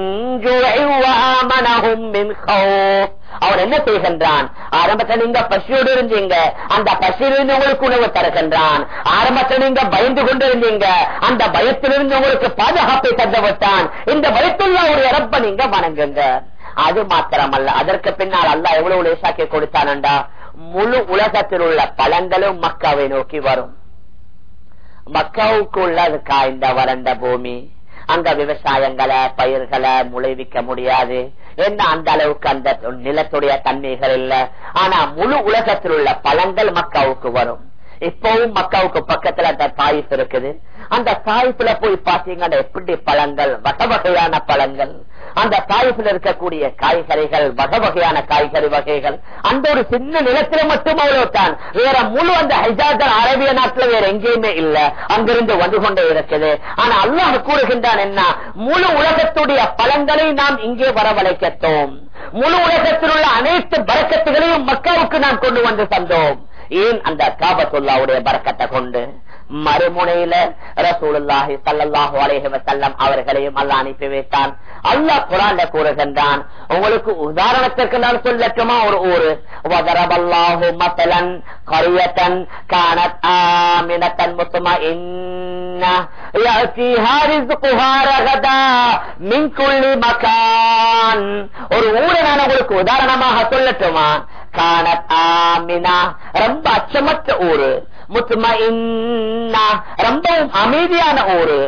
அவர் என்ன செய்கின்றான் ஆரம்பத்தில் நீங்க பசியோடு இருந்தீங்க அந்த பசியிலிருந்து உங்களுக்கு உணவு தருகின்றான் ஆரம்பத்தில் நீங்க பயந்து கொண்டு இருந்தீங்க அந்த பயத்திலிருந்து உங்களுக்கு பாதுகாப்பை தந்தவிட்டான் இந்த பயத்துள்ளாவுடைய ரப்ப நீங்க வணங்குங்க அது மாத்திரமல்ல அதற்கு பின்னால் அல்லா எவ்வளவு லேசாக்கி கொடுத்தானண்டா முழு உலகத்தில் உள்ள பழங்களும் மக்காவை நோக்கி வரும் மக்காவுக்கு உள்ளது காய்ந்த வறண்ட பூமி அங்க விவசாயங்களை பயிர்களை முளைவிக்க முடியாது என்ன அந்த அளவுக்கு அந்த நிலத்துடைய தன்மைகள் இல்ல ஆனா முழு உலகத்தில் உள்ள பழங்கள் மக்காவுக்கு வரும் இப்பவும் மக்காவுக்கு பக்கத்துல அந்த தாய்ப்பு இருக்குது அந்த தாய்ப்புல போய் பாத்தீங்கன்னா எப்படி பழங்கள் வகை வகையான பழங்கள் அந்த தாய்ப்புல இருக்கக்கூடிய காய்கறிகள் வகை வகையான காய்கறி வகைகள் அந்த ஒரு சின்ன நிலத்துல மட்டும் அவ்வளவுதான் வேற முழு அந்த ஹைஜாதர் அரேபிய நாட்டுல வேற எங்கேயுமே இல்ல அங்கிருந்து வந்து கொண்டே இருக்குது ஆனா அல்லாஹ் கூறுகின்றான் என்ன முழு உலகத்துடைய பழங்களை நாம் இங்கே வரவழைக்கத்தோம் முழு உலகத்தில் உள்ள அனைத்து பறக்கத்துகளையும் மக்காவுக்கு நாம் கொண்டு வந்து தந்தோம் ஏன் அந்த காபத்துல்லாவுடைய பறக்கத்தை கொண்டு மறுமுனையில ரசூலுல்லாஹி சல்லாஹூ அலேஹி வசல்லம் அவர்களையும் அல்ல அனுப்பி வைத்தான் அல்லாஹ் குரான்ல கூறுகின்றான் உங்களுக்கு உதாரணத்திற்கு நான் சொல்லட்டுமா ஒரு ஊரு வதரபல்லாஹு மசலன் கரியத்தன் கானத் ஆமினத்தன் முத்துமா ஒரு ஊரை நான் உங்களுக்கு உதாரணமாக சொல்லட்டுமா கானத் ஆமினா ரொம்ப அச்சமற்ற ஊரு முத்துமா ரொம்பவும் அமைதியான ஊரு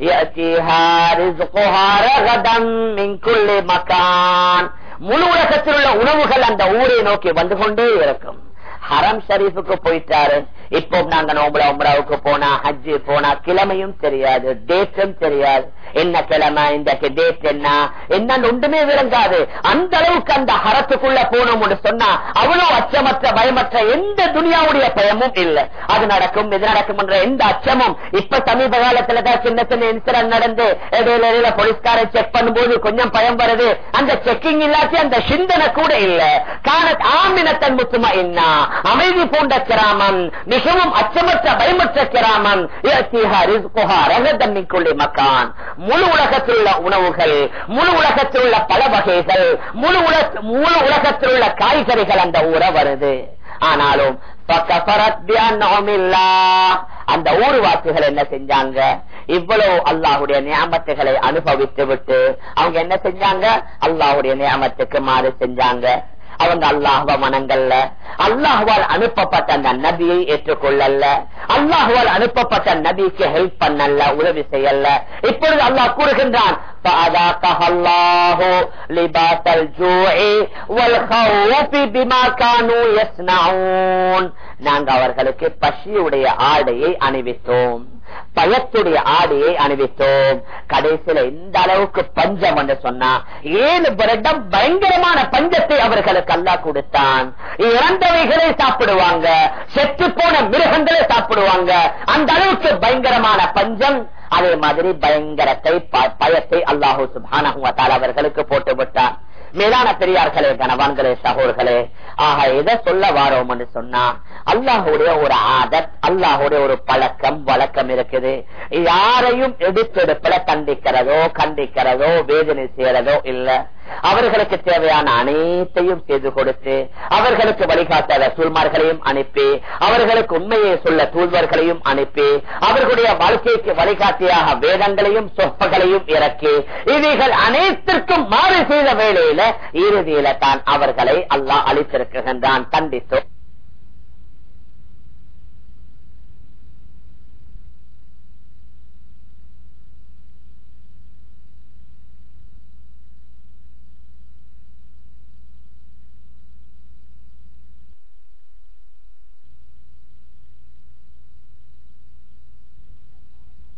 முழு உலகத்தில் உள்ள உணவுகள் அந்த ஊரை நோக்கி வந்து கொண்டே இருக்கும் ஹரம் ஷரீஃபுக்கு போயிட்டாரு இப்போ நாங்க நோம்புல உம்ராவுக்கு போனா ஹஜ்ஜு போனா கிழமையும் தெரியாது டேட்டும் தெரியாது என்ன கிழமை இந்த டேட் என்ன என்னன்னு ஒன்றுமே விளங்காது அந்த அளவுக்கு அந்த ஹரத்துக்குள்ள போனோம்னு சொன்னா அவ்வளவு அச்சமற்ற பயமற்ற எந்த துணியாவுடைய பயமும் இல்ல அது நடக்கும் இது நடக்கும் என்ற எந்த அச்சமும் இப்ப சமீப காலத்துல தான் சின்ன சின்ன இன்சிடென்ட் நடந்து இடையில இடையில போலீஸ்காரை செக் பண்ணும்போது கொஞ்சம் பயம் வருது அந்த செக்கிங் இல்லாட்டி அந்த சிந்தனை கூட இல்ல காண ஆமினத்தன் முத்துமா என்ன அமைதி போன்ற கிராமம் மிகவும் அச்சமற்ற பயமற்ற கிராமம் ரகதன்னிக்குள்ளே மக்கான் முழு உலகத்தில் உள்ள உணவுகள் முழு உலகத்தில் உள்ள பல வகைகள் முழு உலக முழு உலகத்தில் உள்ள காய்கறிகள் அந்த ஊரை வருது ஆனாலும் அந்த ஊர்வாசிகள் என்ன செஞ்சாங்க இவ்வளவு அல்லாஹுடைய நியாமத்துகளை அனுபவித்து விட்டு அவங்க என்ன செஞ்சாங்க அல்லாஹுடைய நியாமத்துக்கு மாறு செஞ்சாங்க அவங்க அல்லாஹுவ மனங்கள்ல அல்லாஹுவால் அனுப்பப்பட்ட அந்த நபியை ஏற்றுக்கொள்ளல அல்லாஹுவால் அனுப்பப்பட்ட நபிக்கு ஹெல்ப் பண்ணல உதவி செய்யல இப்பொழுது அல்லாஹ் கூறுகின்றான் நாங்க அவர்களுக்கு பசியுடைய ஆடையை அணிவித்தோம் பயத்துடைய ஆடையை அணிவித்தோம் கடைசியில இந்த அளவுக்கு பஞ்சம் என்று சொன்னா ஏழு வருடம் பயங்கரமான பஞ்சத்தை அவர்களுக்கு அல்லா கொடுத்தான் இறந்தவைகளை சாப்பிடுவாங்க செத்து போன மிருகங்களை சாப்பிடுவாங்க அந்த அளவுக்கு பயங்கரமான பஞ்சம் அதே மாதிரி பயங்கரத்தை பயத்தை அல்லாஹூ சுபான அவர்களுக்கு போட்டு விட்டார் மேலான பெரியார்களே கணவான்களே சகோர்களே ஆக எதை சொல்ல வாரோம் என்று சொன்னா அல்லாஹுடைய ஒரு ஆதத் அல்லாஹுடைய ஒரு பழக்கம் வழக்கம் இருக்குது யாரையும் எடுத்தெடுப்புல கண்டிக்கிறதோ கண்டிக்கிறதோ வேதனை செய்யறதோ இல்ல அவர்களுக்கு தேவையான அனைத்தையும் செய்து கொடுத்து அவர்களுக்கு வழிகாட்ட ரசூல்மார்களையும் அனுப்பி அவர்களுக்கு உண்மையை சொல்ல தூள்வர்களையும் அனுப்பி அவர்களுடைய வாழ்க்கைக்கு வழிகாட்டியாக வேதங்களையும் சொற்பகளையும் இறக்கி இவைகள் அனைத்திற்கும் மாறு செய்த வேளையில இறுதியில தான் அவர்களை அல்லாஹ் அளித்திருக்கின்றான் கண்டித்தோ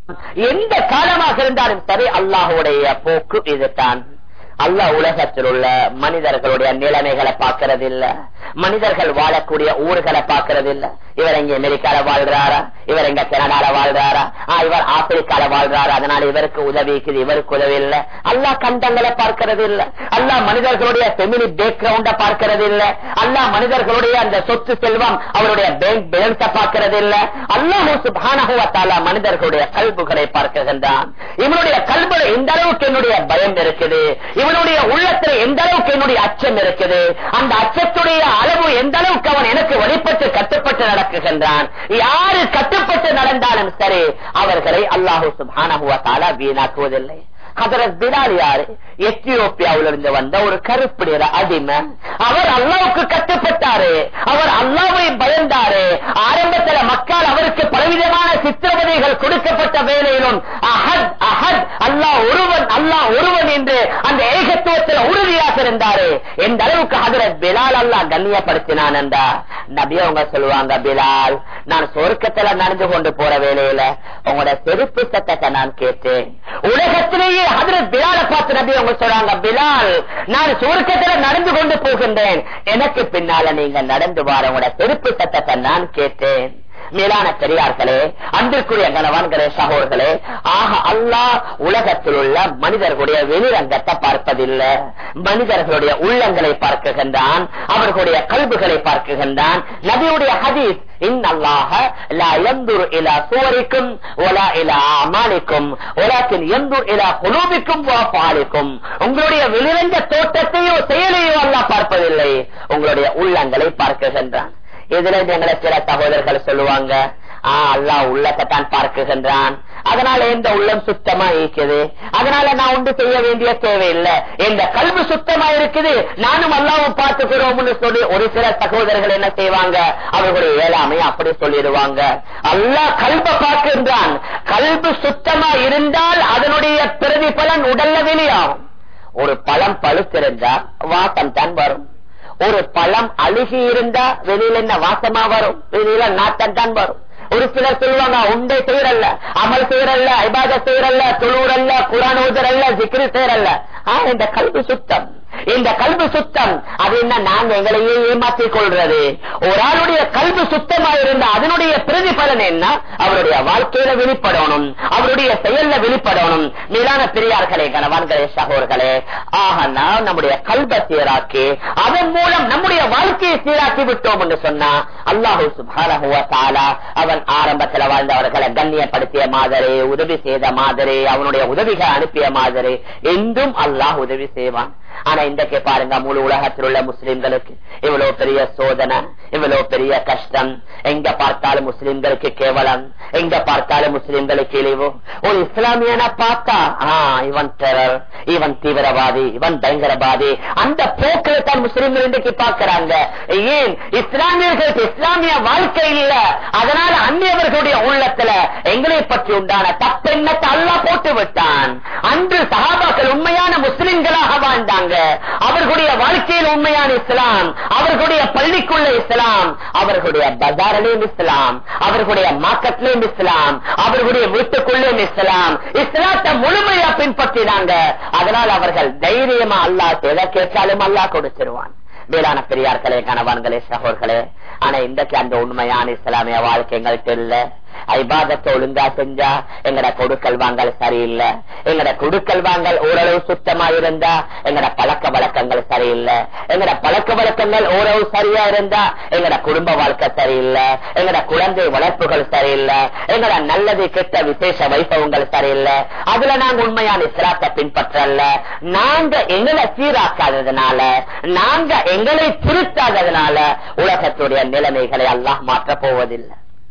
எந்த காலமாக இருந்தாலும் சரி அல்லாஹுடைய போக்கு இதுதான் அல்லாஹ் உலகத்தில் உள்ள மனிதர்களுடைய நிலைமைகளை பார்க்கறது இல்ல மனிதர்கள் வாழக்கூடிய ஊர்களை பார்க்கறது இல்ல இவர் இங்க அமெரிக்கால வாழ்றாரா இவர் இங்க கனடால வாழ்றாரா ஆஹ் இவர் ஆப்பிரிக்கால வாழ்றாரா அதனால இவருக்கு உதவி இருக்குது இவருக்கு உதவி இல்ல அல்லா கண்டங்களை பார்க்கறது இல்ல அல்லா மனிதர்களுடைய ஃபெமிலி பேக்ரவுண்ட பார்க்கறது இல்ல அல்லா மனிதர்களுடைய அந்த சொத்து செல்வம் அவருடைய பேங்க் பேலன்ஸ பார்க்கறது இல்ல அல்லாஹூ சுபானகுவத்தால மனிதர்களுடைய கல்புகளை பார்க்கின்றான் இவனுடைய கல்புல எந்த அளவுக்கு என்னுடைய பயம் இருக்குது இவனுடைய உள்ளத்தில் எந்த அளவுக்கு என்னுடைய அச்சம் இருக்குது அந்த அச்சத்துடைய அளவு எந்த அளவுக்கு அவன் எனக்கு வழிபட்டு கட்டுப்பட்டு நடக்குகின்றான் யாரு கட்டுப்பட்டு நடந்தாலும் சரி அவர்களை அல்லாஹூ சுபானகுவத்தால வீணாக்குவதில்லை ஹதரத் பிலால் யாரு எத்தியோப்பியாவில இருந்து வந்த ஒரு கருப்பு நிற அடிமை அவர் அல்லாவுக்கு கட்டுப்பட்டாரு அவர் அல்லாவை பயந்தாரு ஆரம்பத்துல மக்கள் அவருக்கு பலவிதமான சித்திரவதைகள் கொடுக்கப்பட்ட வேலையிலும் அஹத் அஹத் அல்லாஹ் ஒருவன் அல்லாஹ் ஒருவன் என்று அந்த ஏகத்துவத்தில் உறுதியாக இருந்தாரு எந்த அளவுக்கு ஹதரத் பிலால் அல்லாஹ் கண்ணியப்படுத்தினான் என்றா நபி அவங்க சொல்லுவாங்க பிலால் நான் சொர்க்கத்துல நடந்து கொண்டு போற வேலையில உங்களோட செருப்பு சத்தத்தை நான் கேட்டேன் உலகத்திலேயே ஹதரத் பிலால பார்த்து நபி அவங்க சொல்றாங்க பிலால் நான் சுருக்கத்துல நடந்து கொண்டு போகின்றேன் எனக்கு பின்னால நீங்க நடந்து வார உங்களோட செருப்பு சத்தத்தை நான் கேட்டேன் மேலான பெரியார்களே அன்பிற்குரிய கணவான்களே சகோதர்களே ஆக அல்லாஹ் உலகத்தில் உள்ள மனிதர்களுடைய வெளிரங்கத்தை பார்ப்பதில்லை மனிதர்களுடைய உள்ளங்களை பார்க்குகின்றான் அவர்களுடைய கல்புகளை பார்க்குகின்றான் நபியுடைய ஹதீஸ் இன்னல்லாக லா யந்துர் இலா சுவரிக்கும் ஒலா இலா அமாலிக்கும் ஒலாக்கின் எந்தூர் இலா குலூபிக்கும் பாலிக்கும் உங்களுடைய வெளிரங்க தோட்டத்தையோ செயலையோ அல்லாஹ் பார்ப்பதில்லை உங்களுடைய உள்ளங்களை பார்க்குகின்றான் இதுல எங்களை சில சகோதரர்கள் சொல்லுவாங்க ஆஹ் அல்லா உள்ளத்தை தான் பார்க்குகின்றான் அதனால எந்த உள்ளம் சுத்தமா இருக்குது அதனால நான் ஒன்று செய்ய வேண்டிய தேவையில்லை எந்த கல்வி சுத்தமா இருக்குது நானும் அல்லாவும் பார்த்துக்கிறோம்னு சொல்லி ஒரு சில சகோதரர்கள் என்ன செய்வாங்க அவர்களுடைய ஏழாமை அப்படி சொல்லிடுவாங்க அல்லாஹ் கல்வ பார்க்கின்றான் கல்வி சுத்தமா இருந்தால் அதனுடைய பிரதிபலன் உடல்ல வெளியாகும் ஒரு பழம் பழுத்திருந்தா வாசம் தான் வரும் ஒரு பழம் அழுகி இருந்தா வெளியில என்ன வாசமா வரும் வெளியில நாட்டம் தான் வரும் ஒரு சிலர் சொல்லுவாங்க உண்டை செய்யறல்ல அமல் செய்யறல்ல ஐபாத செய்யறல்ல தொழுறல்ல குரான் ஊதரல்ல ஜிக்ரி செய்யறல்ல ஆஹ் இந்த கல்வி சுத்தம் இந்த கல்வி சுத்தம் அது என்ன நாங்க எங்களையே ஏமாற்றிக் கொள்றது ஒரு ஆளுடைய கல்வி சுத்தமா இருந்தா அதனுடைய பிரதிபலன் என்ன அவருடைய வாழ்க்கையில வெளிப்படணும் அவருடைய செயல்ல வெளிப்படணும் மேலான பெரியார்களே கணவான்களே சகோர்களே ஆக நாம் நம்முடைய கல்வ சீராக்கி அதன் மூலம் நம்முடைய வாழ்க்கையை சீராக்கி விட்டோம் என்று சொன்னா அல்லாஹூ சுபான அவன் ஆரம்பத்தில் வாழ்ந்தவர்களை கண்ணியப்படுத்திய மாதிரி உதவி செய்த மாதிரி அவனுடைய உதவிகளை அனுப்பிய மாதிரி என்றும் அல்லாஹ் உதவி செய்வான் ஆனா இன்றைக்கு பாருங்க முழு உலகத்தில் உள்ள முஸ்லிம்களுக்கு இவ்வளவு பெரிய சோதனை இவ்வளவு பெரிய கஷ்டம் எங்க பார்த்தாலும் முஸ்லிம்களுக்கு கேவலம் எங்க பார்த்தாலும் முஸ்லிம்களுக்கு இழிவு ஒரு இஸ்லாமியன பார்த்தா ஆஹ் இவன் டெரர் இவன் தீவிரவாதி இவன் பயங்கரவாதி அந்த போக்கில் தான் முஸ்லிம்கள் இன்றைக்கு பார்க்கிறாங்க ஏன் இஸ்லாமியர்களுக்கு இஸ்லாமிய வாழ்க்கை இல்ல அதனால அந்நியவர்களுடைய உள்ளத்துல எங்களை பற்றி உண்டான தப்பெண்ணத்தை அல்லா போட்டு விட்டான் அன்று சகாபாக்கள் உண்மையான முஸ்லிம்களாக வாழ்ந்தாங்க அவர்களுடைய வாழ்க்கையில் உண்மையான இஸ்லாம் அவர்களுடைய பள்ளிக்குள்ள இஸ்லாம் அவர்களுடைய பஜாரிலையும் இஸ்லாம் அவர்களுடைய மார்க்கெட்லயும் இஸ்லாம் அவர்களுடைய வீட்டுக்குள்ளேயும் இஸ்லாம் இஸ்லாத்தை முழுமையா பின்பற்றினாங்க அதனால் அவர்கள் தைரியமா அல்லா எதை கேட்டாலும் அல்லா கொடுத்துருவான் வேளாண் பெரியார்களே கணவான்களே சகோர்களே ஆனா இன்றைக்கு அந்த உண்மையான இஸ்லாமிய வாழ்க்கை எங்கள்கிட்ட இல்ல ஐபாதத்தை ஒழுங்கா செஞ்சா எங்கட கொடுக்கல் வாங்கல் சரியில்லை எங்கட கொடுக்கல் வாங்கல் ஓரளவு சுத்தமா இருந்தா எங்கட பழக்க வழக்கங்கள் சரியில்லை எங்கட பழக்க வழக்கங்கள் ஓரளவு சரியா இருந்தா எங்கட குடும்ப வாழ்க்கை சரியில்லை எங்கட குழந்தை வளர்ப்புகள் சரியில்லை எங்கட நல்லது கெட்ட விசேஷ வைபவங்கள் சரியில்லை அதுல நாங்க உண்மையான இஸ்லாத்தை பின்பற்றல நாங்க எங்களை சீராக்காததுனால நாங்க எங்களை திருத்தாததுனால உலகத்துடைய நிலைமைகளை அல்லாஹ் மாற்ற போவதில்லை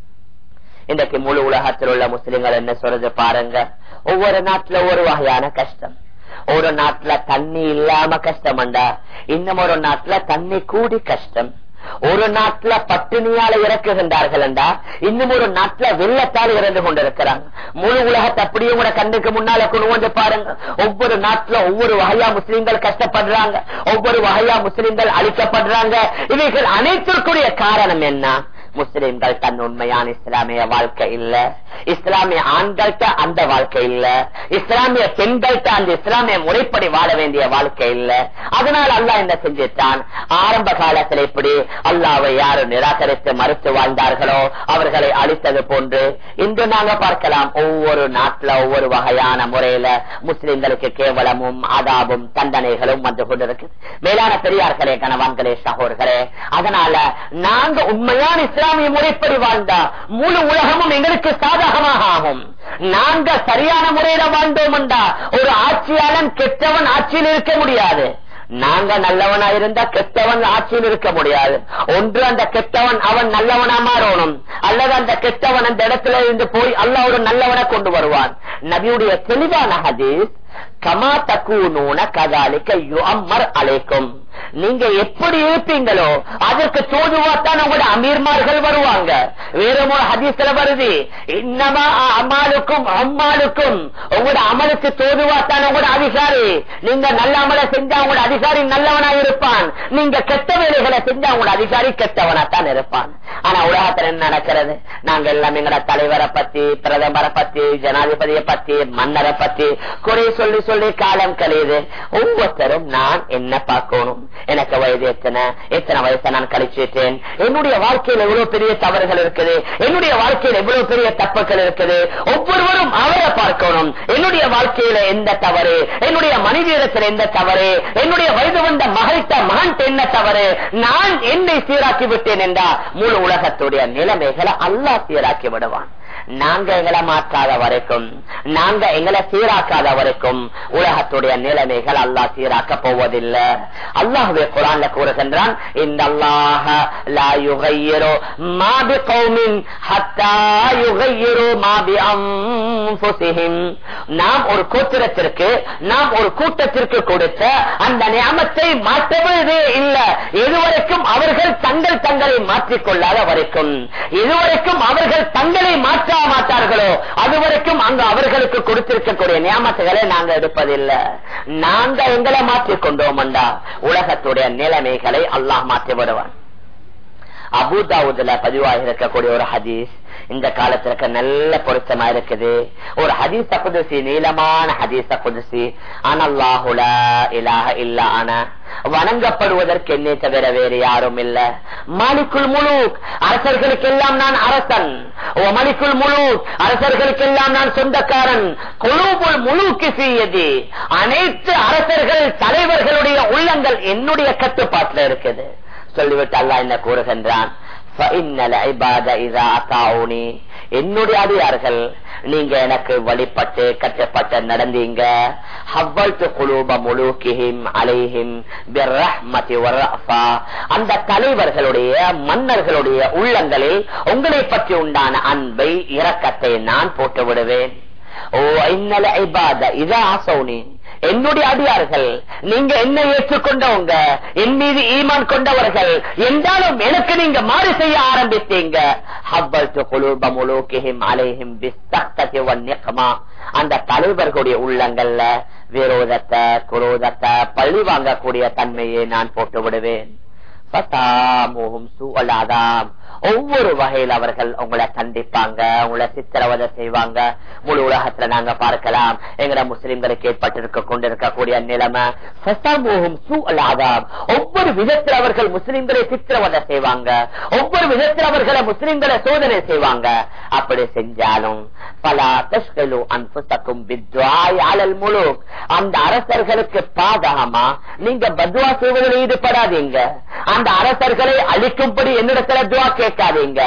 இன்றைக்கு முழு உலகத்தில் உள்ள முஸ்லிம்கள் என்ன சொல்றது பாருங்க ஒவ்வொரு நாட்டுல ஒரு வகையான கஷ்டம் ஒரு நாட்டுல தண்ணி இல்லாம கஷ்டம்டா இன்னும் ஒரு நாட்டுல தண்ணி கூடி கஷ்டம் ஒரு நாட்டுல பட்டினியால இறக்குகின்றார்கள் என்றா இன்னும் ஒரு நாட்டுல வெள்ளத்தால் இறந்து கொண்டிருக்கிறாங்க முழு உலகத்தை அப்படியே கூட கண்ணுக்கு முன்னால கொண்டு வந்து பாருங்க ஒவ்வொரு நாட்டுல ஒவ்வொரு வகையா முஸ்லிம்கள் கஷ்டப்படுறாங்க ஒவ்வொரு வகையா முஸ்லிம்கள் அழிக்கப்படுறாங்க இவைகள் அனைத்திற்குரிய காரணம் என்ன முஸ்லிம்கள் தன் உண்மையான இஸ்லாமிய வாழ்க்கை இல்ல இஸ்லாமிய ஆண்கள்கிட்ட அந்த வாழ்க்கை இல்ல இஸ்லாமிய பெண்கள்கிட்ட அந்த இஸ்லாமிய முறைப்படி வாழ வேண்டிய வாழ்க்கை இல்ல அதனால் அல்லாஹ் என்ன செஞ்சிட்டான் ஆரம்ப காலத்தில் இப்படி அல்லாவை யாரு நிராகரித்து மறுத்து வாழ்ந்தார்களோ அவர்களை அழித்தது போன்று இன்று நாங்க பார்க்கலாம் ஒவ்வொரு நாட்டுல ஒவ்வொரு வகையான முறையில முஸ்லிம்களுக்கு கேவலமும் அதாபும் தண்டனைகளும் வந்து கொண்டிருக்கு மேலான பெரியார்களே கணவான்களே சகோர்களே அதனால நாங்க உண்மையான இஸ்லாமிய முறைப்படி வாழ்ந்தா முழு உலகமும் எங்களுக்கு சாதகமாக ஆகும் நாங்க சரியான முறையில வாழ்ந்தோம் ஒரு ஆட்சியாளன் கெட்டவன் ஆட்சியில் இருக்க முடியாது நாங்க நல்லவனா இருந்தா கெட்டவன் ஆட்சியில் இருக்க முடியாது ஒன்று அந்த கெட்டவன் அவன் நல்லவனா மாறணும் அல்லது அந்த கெட்டவன் அந்த இடத்துல இருந்து போய் அல்ல ஒரு நல்லவனை கொண்டு வருவான் நபியுடைய தெளிவான ஹதீஸ் கமா தக்கூனூன கதாலிக்க யுஅம்மர் அலைக்கும் நீங்க எப்படி இருப்பீங்களோ அதற்கு தோதுவாத்தான் உங்களோட அமீர்மார்கள் வருவாங்க வேற ஒரு ஹதீஸ்ல வருது இன்னமா அம்மாளுக்கும் அம்மாளுக்கும் உங்களோட அமலுக்கு தோதுவாத்தான் உங்களோட அதிகாரி நீங்க நல்ல அமலை செஞ்சா உங்களோட அதிகாரி நல்லவனா இருப்பான் நீங்க கெட்ட வேலைகளை செஞ்சா உங்களோட அதிகாரி கெட்டவனாத்தான் இருப்பான் ஆனா உலகத்துல என்ன நடக்கிறது நாங்க எல்லாம் எங்களோட தலைவரை பத்தி பிரதமரை பத்தி ஜனாதிபதியை பத்தி மன்னரை பத்தி குறை சொல்லி சொல்லி காலம் கழியுது ஒவ்வொருத்தரும் நான் என்ன பார்க்கணும் எனக்கு வயது எத்தனை எத்தனை வயசை நான் கழிச்சிட்டேன் என்னுடைய வாழ்க்கையில் எவ்வளவு பெரிய தவறுகள் இருக்குது என்னுடைய வாழ்க்கையில் எவ்வளவு பெரிய தப்புகள் இருக்குது ஒவ்வொருவரும் அவரை பார்க்கணும் என்னுடைய வாழ்க்கையில எந்த தவறு என்னுடைய மனைவியிடத்தில் எந்த தவறு என்னுடைய வயது வந்த மகள்கிட்ட மகன் என்ன தவறு நான் என்னை சீராக்கி விட்டேன் என்றா முழு உலகத்துடைய நிலைமைகளை அல்லா சீராக்கி விடுவான் நாங்க எங்களை மாற்றாத வரைக்கும் நாங்க எங்களை சீராக்காத வரைக்கும் உலகத்துடைய நிலைமைகள் அல்லாஹ் சீராக்க போவதில்லை அல்லாஹுவே குரான்ல கூறுகின்றான் இந்த அல்லாஹ லா யுகையிரோ மாபி கௌமின் ஹத்தா யுகையிரோ மாபி அம்புசிஹிம் நாம் ஒரு கோத்திரத்திற்கு நாம் ஒரு கூட்டத்திற்கு கொடுத்த அந்த நியமத்தை மாற்றுவதே இல்லை இதுவரைக்கும் அவர்கள் தங்கள் தங்களை மாற்றிக்கொள்ளாத வரைக்கும் இதுவரைக்கும் அவர்கள் தங்களை மாற்ற மாட்டார்களோ அதுவரைக்கும் அங்கு அவர்களுக்கு கொடுத்திருக்கக்கூடிய நியமத்துகளை நாங்க எடுப்பதில்லை நாங்க எங்களை மாற்றிக் கொண்டோம் உலகத்துடைய நிலைமைகளை அல்லாஹ் மாற்றி விடுவான் அபுதாவுதுல பதிவாக இருக்கக்கூடிய ஒரு ஹதீஸ் இந்த காலத்திற்கு நல்ல பொருத்தமா இருக்குது ஒரு ஹதீச குதிசி நீளமான ஹதீச குதிசி அனல்லாஹுல இலாக இல்ல ஆன வணங்கப்படுவதற்கு என்னை தவிர வேறு யாரும் இல்ல மாலிக்குள் முழு அரசர்களுக்கெல்லாம் நான் அரசன் ஓ மலிக்குள் முழு அரசர்களுக்கெல்லாம் நான் சொந்தக்காரன் குழுபுல் முழு கிசியது அனைத்து அரசர்கள் தலைவர்களுடைய உள்ளங்கள் என்னுடைய கட்டுப்பாட்டில் இருக்குது சொல்லிவிட்டு அல்லா என்ன கூறுகின்றான் என்னுடைய அடியார்கள் நீங்க எனக்கு வழிபட்டு கட்டப்பட்டு நடந்தீங்க அந்த தலைவர்களுடைய மன்னர்களுடைய உள்ளங்களில் உங்களை பற்றி உண்டான அன்பை இரக்கத்தை நான் போட்டு விடுவேன் ஓ இன்னல ஐபாத இதா ஆசௌனி என்னுடைய அடியார்கள் நீங்க என்ன ஏற்றுக்கொண்டவங்க என் மீது ஈமான் கொண்டவர்கள் என்றாலும் எனக்கு நீங்க மாறு செய்ய ஆரம்பித்தீங்க அந்த தலைவர்களுடைய உள்ளங்கள்ல விரோதத்தை குரோதத்தை பழி வாங்கக்கூடிய தன்மையை நான் போட்டு விடுவேன் ஒவ்வொரு வகையில் அவர்கள் உங்களை கண்டிப்பாங்க உங்களை சித்திரவதை செய்வாங்க முழு உலகத்துல நாங்க பார்க்கலாம் எங்கட முஸ்லிம்களுக்கு ஏற்பட்டிருக்க கொண்டிருக்கக்கூடிய நிலைமை ஒவ்வொரு விதத்தில் அவர்கள் முஸ்லிம்களை சித்திரவதை செய்வாங்க ஒவ்வொரு விதத்தில் அவர்களை முஸ்லிம்களை சோதனை செய்வாங்க அப்படி செஞ்சாலும் பல தஷ்கலு அன்புசக்கும் முழு அந்த அரசர்களுக்கு பாதகமா நீங்க பத்வா செய்வதில் ஈடுபடாதீங்க அந்த அரசர்களை அழிக்கும்படி என்னிடத்துல துவா கேட்காதீங்க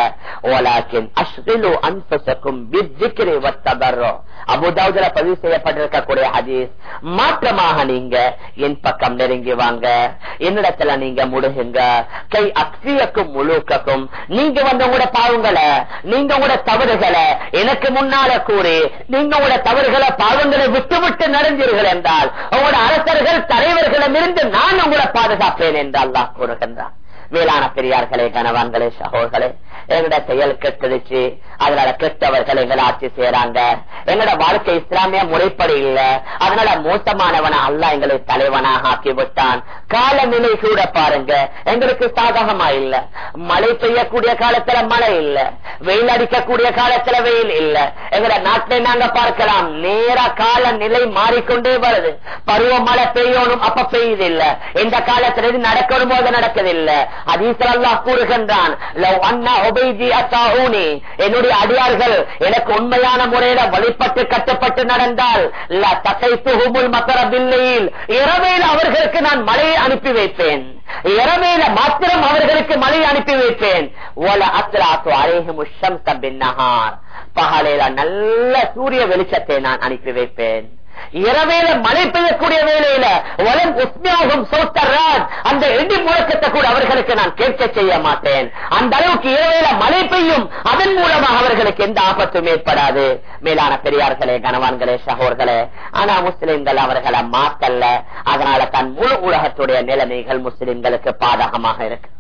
அபுதாவுதுல பதிவு செய்யப்பட்டிருக்கக்கூடிய ஹதீஸ் மாற்றமாக நீங்க என் பக்கம் நெருங்கி வாங்க என்னிடத்துல நீங்க முடுகுங்க கை அக்சியக்கும் முழுக்கக்கும் நீங்க வந்து உங்களோட பாவங்களை நீங்க உங்களோட தவறுகளை எனக்கு முன்னால கூறி நீங்க உங்களோட தவறுகளை பாவங்களை விட்டு விட்டு நடந்தீர்கள் என்றால் உங்களோட அரசர்கள் தலைவர்களிடமிருந்து நான் உங்களை பாதுகாப்பேன் என்று அல்லாஹ் கூறுகின்றார் மேலான பெரியார்களே கணவான்களே சகோதர்களே எங்கட செயல் கெட்டுடுச்சு அதனால கெட்டவர்கள் எங்களை ஆட்சி செய்யறாங்க எங்கட வாழ்க்கை இஸ்லாமிய முறைப்படி இல்ல அதனால மோசமானவன அல்ல எங்களை தலைவனாக ஆக்கி விட்டான் காலநிலை கூட பாருங்க எங்களுக்கு சாதகமா இல்ல மழை பெய்யக்கூடிய காலத்துல மழை இல்ல வெயில் அடிக்கக்கூடிய காலத்துல வெயில் இல்ல எங்கட நாட்டில நாங்க பார்க்கலாம் நேர காலநிலை மாறிக்கொண்டே வருது பருவமழை பெய்யணும் அப்ப பெய்யுது இல்ல இந்த காலத்துல இது நடக்கணும் போது நடக்கதில்லை அதீசல் அல்லாஹ் கூறுகின்றான் "லவ் அன்னா உபைதி அத்தாஊனி", என்னுடைய அடியார்கள் எனக்கு உண்மையான முறையில வழிபட்டு கட்டுப்பட்டு நடந்தால் "ல தகைத்துஹுமுல் மத்தர பில்லையில்", இரவேல அவர்களுக்கு நான் மழையை அனுப்பி வைப்பேன் இரவேல மாத்திரம் அவர்களுக்கு மழை அனுப்பி வைப்பேன் "வல அத்ராத்து அலைஹிமு ஷம்ஸ பின்னஹார்", பகலில நல்ல சூரிய வெளிச்சத்தை நான் அனுப்பி வைப்பேன் இரவேல மழை பெய்யக்கூடிய வேலையில வலம் உஸ்மியாகும் சோத்தர்ரான் அந்த இடி முழக்கத்தை கூட அவர்களுக்கு நான் கேட்க செய்ய மாட்டேன் அந்த அளவுக்கு இரவேல மழை பெய்யும் அதன் மூலமாக அவர்களுக்கு எந்த ஆபத்தும் ஏற்படாது மேலான பெரியார்களே கனவான்களே சகோர்களே ஆனா முஸ்லிம்கள் அவர்களை மாத்தல்ல அதனால தன் முழு உலகத்துடைய நிலைமைகள் முஸ்லிம்களுக்கு பாதகமாக இருக்கு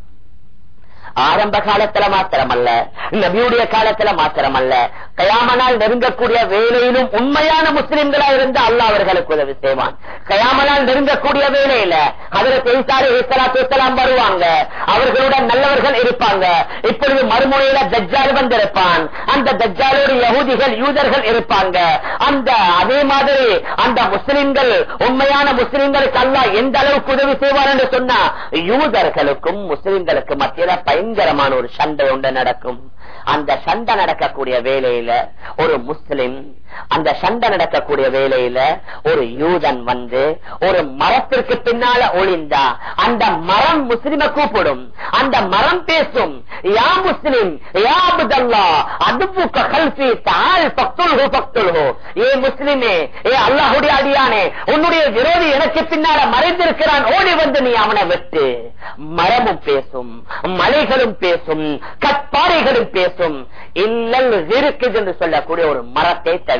ஆரம்ப காலத்துல மாத்திரமல்ல நபியுடைய காலத்துல மாத்திரமல்ல கயாமனால் நெருங்கக்கூடிய வேலையிலும் உண்மையான முஸ்லிம்களா இருந்து அல்லாஹ் அவர்களுக்கு உதவி செய்வான் கயாமனால் நெருங்கக்கூடிய வேலையில அதற்கு இஸ்லாம் வருவாங்க அவர்களுடன் நல்லவர்கள் இருப்பாங்க இப்பொழுது மறுமுறையில தஜ்ஜால் வந்திருப்பான் அந்த தஜ்ஜாலோடு யகுதிகள் யூதர்கள் இருப்பாங்க அந்த அதே மாதிரி அந்த முஸ்லிம்கள் உண்மையான முஸ்லிம்களுக்கு அல்லாஹ் எந்த அளவுக்கு உதவி செய்வார் என்று சொன்னா யூதர்களுக்கும் முஸ்லிம்களுக்கு மத்தியில பயங்கரமான ஒரு சண்டை ஒன்று நடக்கும் அந்த சண்டை நடக்கக்கூடிய வேலையில ஒரு முஸ்லிம் அந்த சண்டை நடக்கக்கூடிய வேலையில ஒரு யூதன் வந்து ஒரு மரத்திற்கு பின்னால ஒளிந்தா அந்த மரம் முஸ்லிம கூப்பிடும் அந்த மரம் பேசும் யா முஸ்லிம் யா அபுதல்லா அதுபுக்க கல்வி தால் பக்துல்ஹோ பக்துல்ஹோ ஏ முஸ்லிமே ஏ அல்லாஹுடைய அடியானே உன்னுடைய விரோதி எனக்கு பின்னால மறைந்திருக்கிறான் ஓடி வந்து நீ அவனை வெட்டு மரமும் பேசும் மலைகளும் பேசும் கற்பாறைகளும் பேசும் இல்லல் இருக்குது என்று சொல்லக்கூடிய ஒரு மரத்தை தவிர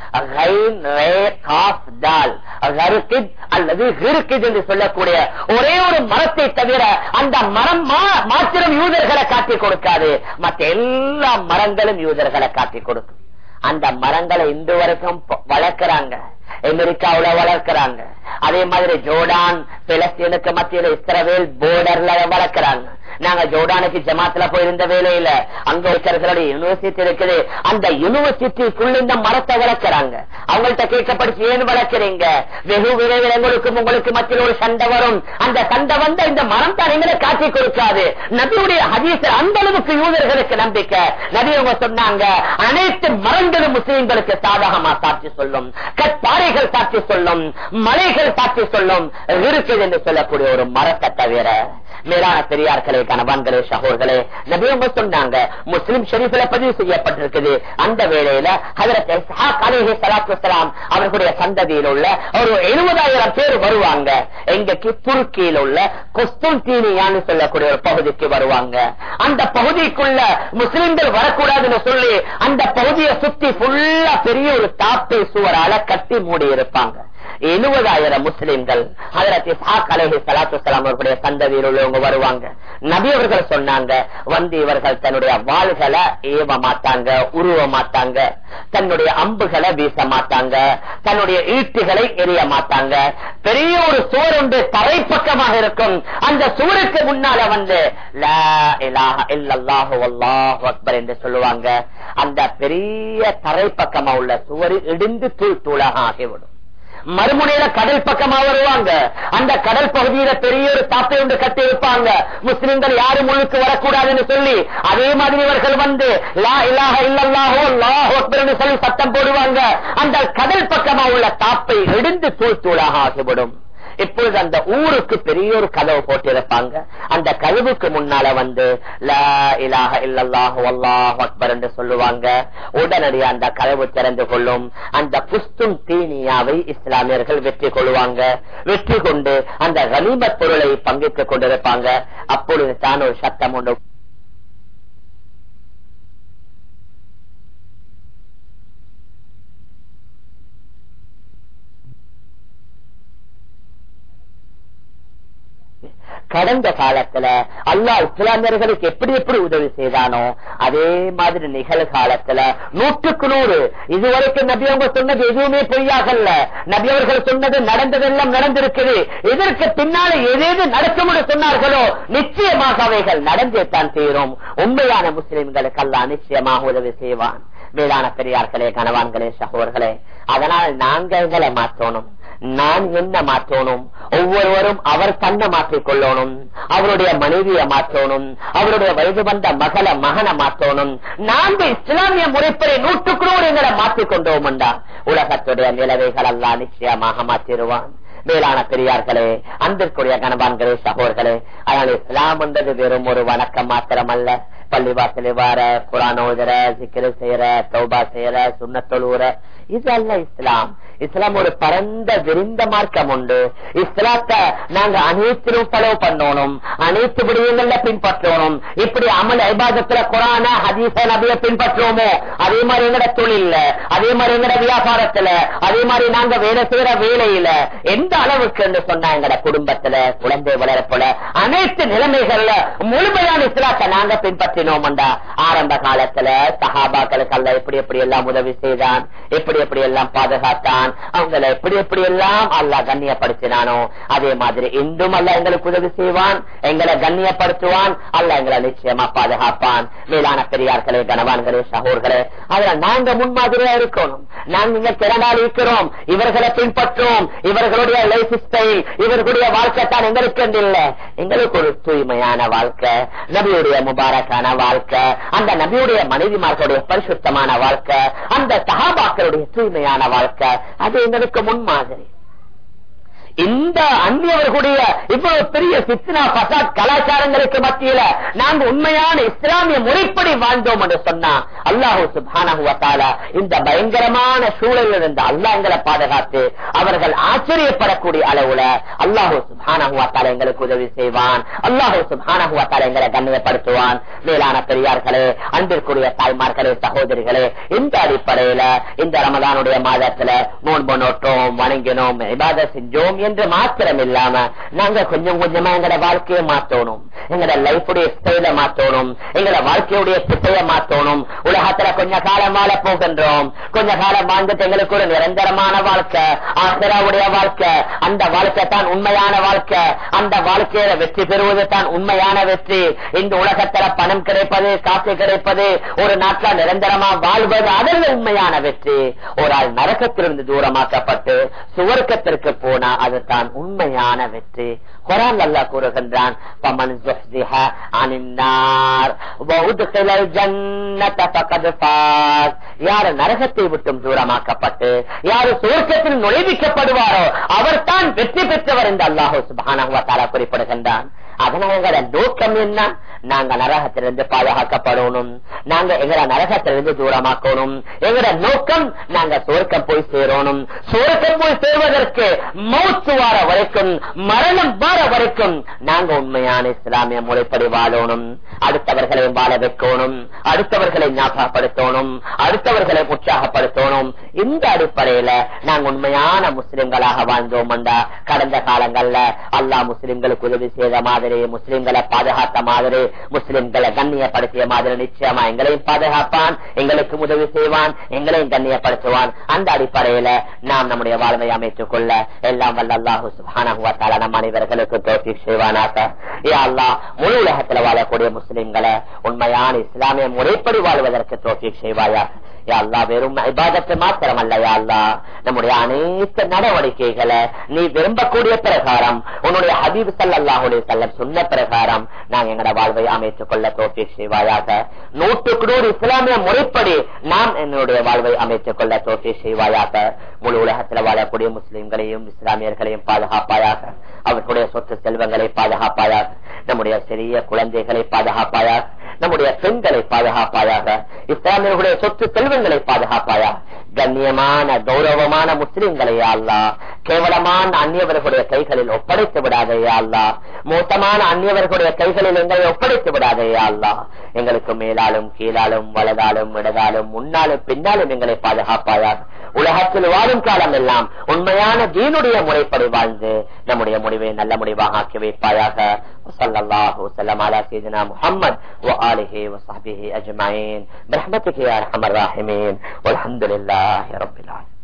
கைன், ரே, காஃப், தால். கருக்கித் அல்லது ஹிருக்கித் என்று சொல்லக்கூடிய ஒரே ஒரு மரத்தை தவிர அந்த மரம் மா- மாத்திரம் யூதர்களை காட்டி கொடுக்காது மற்ற எல்லா மரங்களும் யூதர்களை காட்டி கொடுக்கும் அந்த மரங்களை இன்று வரைக்கும் ப- வளர்க்கறாங்க அமெரிக்காவுல வளர்க்கறாங்க அதே மாதிரி ஜோர்டான் பிலஸ்தீனுக்கு மத்தியில இஸ்ரவேல் போர்டர்ல வளர்க்கறாங்க நாங்க ஜோர்டானுக்கு ஜமாத்துல போயிருந்த வேலையில அங்க இருக்கிற யூனிவர்சிட்டி இருக்குது அந்த யூனிவர்சிட்டிக்குள்ள இந்த மரத்தை வளர்க்கறாங்க அவங்கள்ட்ட கேட்கப்படுச்சு ஏன் வளர்க்கறீங்க வெகு விரைவில் எங்களுக்கும் உங்களுக்கு மத்தியில் ஒரு சண்டை வரும் அந்த சண்டை வந்த இந்த மரம் தான் எங்களை காட்சி கொடுக்காது நபியுடைய ஹதீஸ் அந்த அளவுக்கு யூதர்களுக்கு நம்பிக்கை நபி அவங்க சொன்னாங்க அனைத்து மரங்களும் முஸ்லிம்களுக்கு சாதகமா சாட்சி சொல்லும் கற்பாறைகள் சாட்சி சொல்லும் மலைகள் சாட்சி சொல்லும் இருக்குது என்று சொல்லக்கூடிய ஒரு மரத்தை தவிர மேலான பெரியார்களே கணவான்களே சகோர்களே நபியவங்க சொன்னாங்க முஸ்லிம் ஷெரீஃபில பதிவு செய்யப்பட்டிருக்குது அந்த வேளையில ஹஜரத் இஸ்ஹாக் அலைஹி ஸலாத்து வஸலாம் அவர்களுடைய சந்ததியில் உள்ள ஒரு எழுபதாயிரம் பேர் வருவாங்க எங்கக்கு துருக்கியில் உள்ள கொஸ்துன்தீனியான்னு சொல்லக்கூடிய ஒரு பகுதிக்கு வருவாங்க அந்த பகுதிக்குள்ள முஸ்லிம்கள் வரக்கூடாதுன்னு சொல்லி அந்த பகுதியை சுத்தி ஃபுல்லா பெரிய ஒரு தாப்பை சுவரால கட்டி மூடி இருப்பாங்க எழுபதாயிரம் முஸ்லிம்கள் ஹதரத் இஸ்ஹாக் அலைஹி ஸலாத்து வஸலாம் அவர்களுடைய சந்ததியில் உள்ளவங்க வருவாங்க நபி அவர்கள் சொன்னாங்க வந்து இவர்கள் தன்னுடைய வாள்களை ஏவ மாட்டாங்க உருவ மாட்டாங்க தன்னுடைய அம்புகளை வீச மாட்டாங்க தன்னுடைய ஈட்டுகளை எரிய மாட்டாங்க பெரிய ஒரு சுவர் ஒன்று தரைப்பக்கமாக இருக்கும் அந்த சுவருக்கு முன்னால வந்து லா இலாஹ இல்லல்லாஹு வல்லாஹு அக்பர் என்று சொல்லுவாங்க அந்த பெரிய தரைப்பக்கமா உள்ள சுவர் இடிந்து தூள் தூளாக ஆகிவிடும் மறுமுனையில கடல் பக்கமா வருவாங்க அந்த கடல் பகுதியில பெரிய ஒரு தாப்பை ஒன்று கட்டி வைப்பாங்க முஸ்லிம்கள் யாரும் முழுக்கு வரக்கூடாதுன்னு சொல்லி அதே மாதிரி இவர்கள் வந்து லா இலாஹ இல்லல்லாஹோ அல்லாஹு அக்பர் என்று சொல்லி சத்தம் போடுவாங்க அந்த கடல் பக்கமா உள்ள தாப்பை இடிந்து தூள் தூளாக ஆகிவிடும் இப்பொழுது அந்த ஊருக்கு பெரிய ஒரு கதவு போட்டிருப்பாங்க அந்த கதவுக்கு முன்னால வந்து லா இலாஹ இல்லல்லாஹு அல்லாஹு அக்பர் என்று சொல்லுவாங்க உடனடியாக அந்த கதவு திறந்து கொள்ளும் அந்த புஸ்தும் தீனியாவை இஸ்லாமியர்கள் வெற்றி கொள்வாங்க வெற்றி கொண்டு அந்த கனிமத் பொருளை பங்கிட்டுக் கொண்டிருப்பாங்க அப்பொழுது தான் ஒரு சத்தம் உண்டு கடந்த காலத்துல அல்லாஹ் இஸ்லாமியர்களுக்கு எப்படி எப்படி உதவி செய்தானோ அதே மாதிரி நிகழ்காலத்துல நூற்றுக்கு நூறு இதுவரைக்கும் நபி அவங்க சொன்னது எதுவுமே பொய்யாகல்ல நபி அவர்கள் சொன்னது நடந்ததெல்லாம் நடந்திருக்குது இதற்கு பின்னால எதேது நடக்கும் என்று சொன்னார்களோ நிச்சயமாக அவைகள் நடந்தே தான் தீரும் உண்மையான முஸ்லிம்களுக்கு அல்லா நிச்சயமாக உதவி செய்வான் மேலான பெரியார்களே கணவான்களே சகோதர்களே அதனால் நாங்க எங்களை மாற்றணும் நான் என்ன மாற்றணும் ஒவ்வொருவரும் அவர் தன்னை மாற்றிக் கொள்ளணும் அவருடைய மனைவியை மாற்றணும் அவருடைய வயது வந்த மகளை மகனை மாற்றணும் நான்கு இஸ்லாமிய முறைப்படி நூற்றுக்கு நூறு எங்களை மாற்றிக் கொண்டோம் உலகத்துடைய நிலவைகள் எல்லாம் நிச்சயமாக மாற்றிடுவான் மேலான பெரியார்களே அன்பிற்குரிய கணவான்களே சகோர்களே அதனால் இஸ்லாம் என்றது வெறும் ஒரு வணக்கம் மாத்திரமல்ல பள்ளிவாசலை வார குரானோதர சிக்கரு செய்யற தௌபா செய்யற சுண்ணத்தொழுவுற இது அல்ல இஸ்லாம் இஸ்லாம் ஒரு பரந்த விரிந்த மார்க்கம் உண்டு இஸ்லாத்தை நாங்க அனைத்திலும் ஃபாலோ பண்ணணும் அனைத்து விடயங்கள்ல பின்பற்றணும் இப்படி அமல் ஐபாதத்துல குரான ஹதீச நபிய பின்பற்றுவோமோ அதே மாதிரி எங்கட தொழில அதே மாதிரி எங்கட வியாபாரத்துல அதே மாதிரி நாங்க வேலை செய்யற வேலையில எந்த அளவுக்கு என்று சொன்னா எங்கட குடும்பத்துல குழந்தை வளரப்போல அனைத்து நிலைமைகள்ல முழுமையான இஸ்லாத்தை நாங்க பின்பற்றினோம்டா ஆரம்ப காலத்துல சஹாபாக்களுக்கு அல்ல எப்படி எப்படி எல்லாம் உதவி செய்தான் எப்படி எப்படி எல்லாம் பாதுகாத்தான் அவங்களை எப்படி எப்படி எல்லாம் அல்லா கண்ணியப்படுத்தினானோ அதே மாதிரி இன்றும் அல்ல எங்களுக்கு உதவி செய்வான் எங்களை கண்ணியப்படுத்துவான் அல்ல எங்களை நிச்சயமா பாதுகாப்பான் மேலான பெரியார்களே கனவான்களே சகோர்களே அதுல நாங்க முன்மாதிரியா இருக்கணும் நாங்க இங்க திறனாளி இருக்கிறோம் இவர்களை பின்பற்றோம் இவர்களுடைய லைஃப் ஸ்டைல் இவர்களுடைய வாழ்க்கை தான் எங்களுக்கு இல்லை எங்களுக்கு ஒரு தூய்மையான வாழ்க்கை நபியுடைய முபாரக்கான வாழ்க்கை அந்த நபியுடைய மனைவிமார்களுடைய பரிசுத்தமான வாழ்க்கை அந்த சகாபாக்களுடைய தூய்மையான வாழ்க்கை அது எங்களுக்கு முன்மாதிரி இந்த அந்நியவர்களுடைய இவ்வளவு பெரிய சித்னா பசாத் கலாச்சாரங்களுக்கு மத்தியில நாங்க உண்மையான இஸ்லாமிய முறைப்படி வாழ்ந்தோம் என்று சொன்னா அல்லாஹூ சுபானா இந்த பயங்கரமான சூழலில் இருந்து அல்லாங்களை பாதுகாத்து அவர்கள் ஆச்சரியப்படக்கூடிய அளவுல அல்லாஹூ சுபானா எங்களுக்கு உதவி செய்வான் அல்லாஹூ சுபானா எங்களை கண்ணியப்படுத்துவான் மேலான பெரியார்களே அன்பிற்குரிய தாய்மார்களே சகோதரிகளே இந்த அடிப்படையில இந்த ரமதானுடைய மாதத்துல நோன்பு நோட்டோம் வணங்கினோம் இபாத செஞ்சோம் என்று மாத்திரம் இல்லாம நாங்க கொஞ்சம் கொஞ்சமா எங்கட வாழ்க்கையை மாத்தணும் எங்கட லைஃபுடைய ஸ்டைல மாத்தணும் எங்கட வாழ்க்கையுடைய திட்டைய மாத்தணும் உலகத்துல கொஞ்ச காலம் வாழ போகின்றோம் கொஞ்ச காலம் வாழ்ந்துட்டு எங்களுக்கு ஒரு நிரந்தரமான வாழ்க்கை ஆசிராவுடைய வாழ்க்கை அந்த வாழ்க்கை தான் உண்மையான வாழ்க்கை அந்த வாழ்க்கையில வெற்றி பெறுவது தான் உண்மையான வெற்றி இந்த உலகத்துல பணம் கிடைப்பது காசு கிடைப்பது ஒரு நாட்டில நிரந்தரமா வாழ்வது அதில் உண்மையான வெற்றி ஒரு ஆள் நரக்கத்திலிருந்து தூரமாக்கப்பட்டு சுவர்க்கத்திற்கு போனா அதுதான் உண்மையான வெற்றி குரான் அல்லா கூறுகின்றான் பமன் زحزح عن النار وادخل الجنة فقد فاز யார் நரகத்தை விட்டும் தூரமாக்கப்பட்டு யார் சுவர்க்கத்தில் நுழைவிக்கப்படுவாரோ அவர் தான் வெற்றி பெற்றவர் என்று அல்லாஹூ சுபானா குறிப்பிடுகின்றான் அதனால நோக்கம் என்ன நாங்க நரகத்திலிருந்து பாதுகாக்கப்படணும் நாங்க எங்கட நரகத்திலிருந்து தூரமாக்கணும் எங்கட நோக்கம் நாங்க சுவர்க்கம் போய் சேரணும் சுவர்க்கம் போய் சேர்வதற்கு மௌத்து வார வரைக்கும் மரணம் வார வரைக்கும் நாங்க உண்மையான இஸ்லாமிய முறைப்படி வாழணும் அடுத்தவர்களை வாழ வைக்கணும் அடுத்தவர்களை ஞாபகப்படுத்தணும் அடுத்தவர்களை உற்சாகப்படுத்தணும் இந்த அடிப்படையில நாங்க உண்மையான முஸ்லிம்களாக வாழ்ந்தோம் கடந்த காலங்கள்ல அல்லா முஸ்லிம்களுக்கு உதவி செய்த மாதிரி முஸ்லிம்களை பாதுகாத்த மாதிரி முஸ்லிம்களை கண்ணியப்படுத்திய மாதிரி நிச்சயமா எங்களையும் பாதுகாப்பான் எங்களுக்கு உதவி செய்வான் எங்களையும் கண்ணியப்படுத்துவான் அந்த அடிப்படையில நாம் நம்முடைய வாழ்வை அமைத்துக் கொள்ள எல்லாம் வல்ல அல்லாஹு சுபான நம் அனைவர்களுக்கு தோற்றி செய்வானாக ஏ அல்லா முழு உலகத்துல வாழக்கூடிய முஸ்லிம்களை உண்மையான இஸ்லாமிய முறைப்படி வாழ்வதற்கு தோற்றி செய்வாயா அல்லா வெறும் இபாதத்தை மாத்திரம் அல்ல நம்முடைய அனைத்து நடவடிக்கைகளை நீ விரும்பக்கூடிய பிரகாரம் உன்னுடைய ஹபீப் சல்லாஹுலே செல்லம் சொன்ன பிரகாரம் நாங்க எங்கட வாழ்வை அமைத்துக் கொள்ள தோற்றி செய்வாயாக நூற்றுக்கு நூறு இஸ்லாமிய முறைப்படி நாம் என்னுடைய வாழ்வை அமைத்துக் கொள்ள தோற்றி செய்வாயாக முழு உலகத்தில் வாழக்கூடிய முஸ்லிம்களையும் இஸ்லாமியர்களையும் பாதுகாப்பாயாக அவர்களுடைய சொத்து செல்வங்களை பாதுகாப்பாயாக நம்முடைய சிறிய குழந்தைகளை பாதுகாப்பாயாக நம்முடைய பெண்களை பாதுகாப்பாயாக இஸ்லாமியர்களுடைய சொத்து செல்வங்களை பாதுகாப்பாயாக கண்ணியமான கௌரவமான முஸ்லிம்களை அல்லா கேவலமான அந்நியவர்களுடைய கைகளில் ஒப்படைத்து விடாதையா அல்லா மோசமான அந்நியவர்களுடைய கைகளில் எங்களை ஒப்படைத்து விடாதையா அல்லா எங்களுக்கு மேலாலும் கீழாலும் வலதாலும் இடதாலும் முன்னாலும் பின்னாலும் எங்களை பாதுகாப்பாயாக உலகத்தில் வாழும் காலம் எல்லாம் உண்மையான தீனுடைய முறைப்படி வாழ்ந்து நம்முடைய முடிவை நல்ல முடிவாக ஆக்கி வைப்பாயாக وصلى الله وسلم على سيدنا محمد وآله وصحبه أجمعين برحمتك يا أرحم الراحمين والحمد لله رب العالمين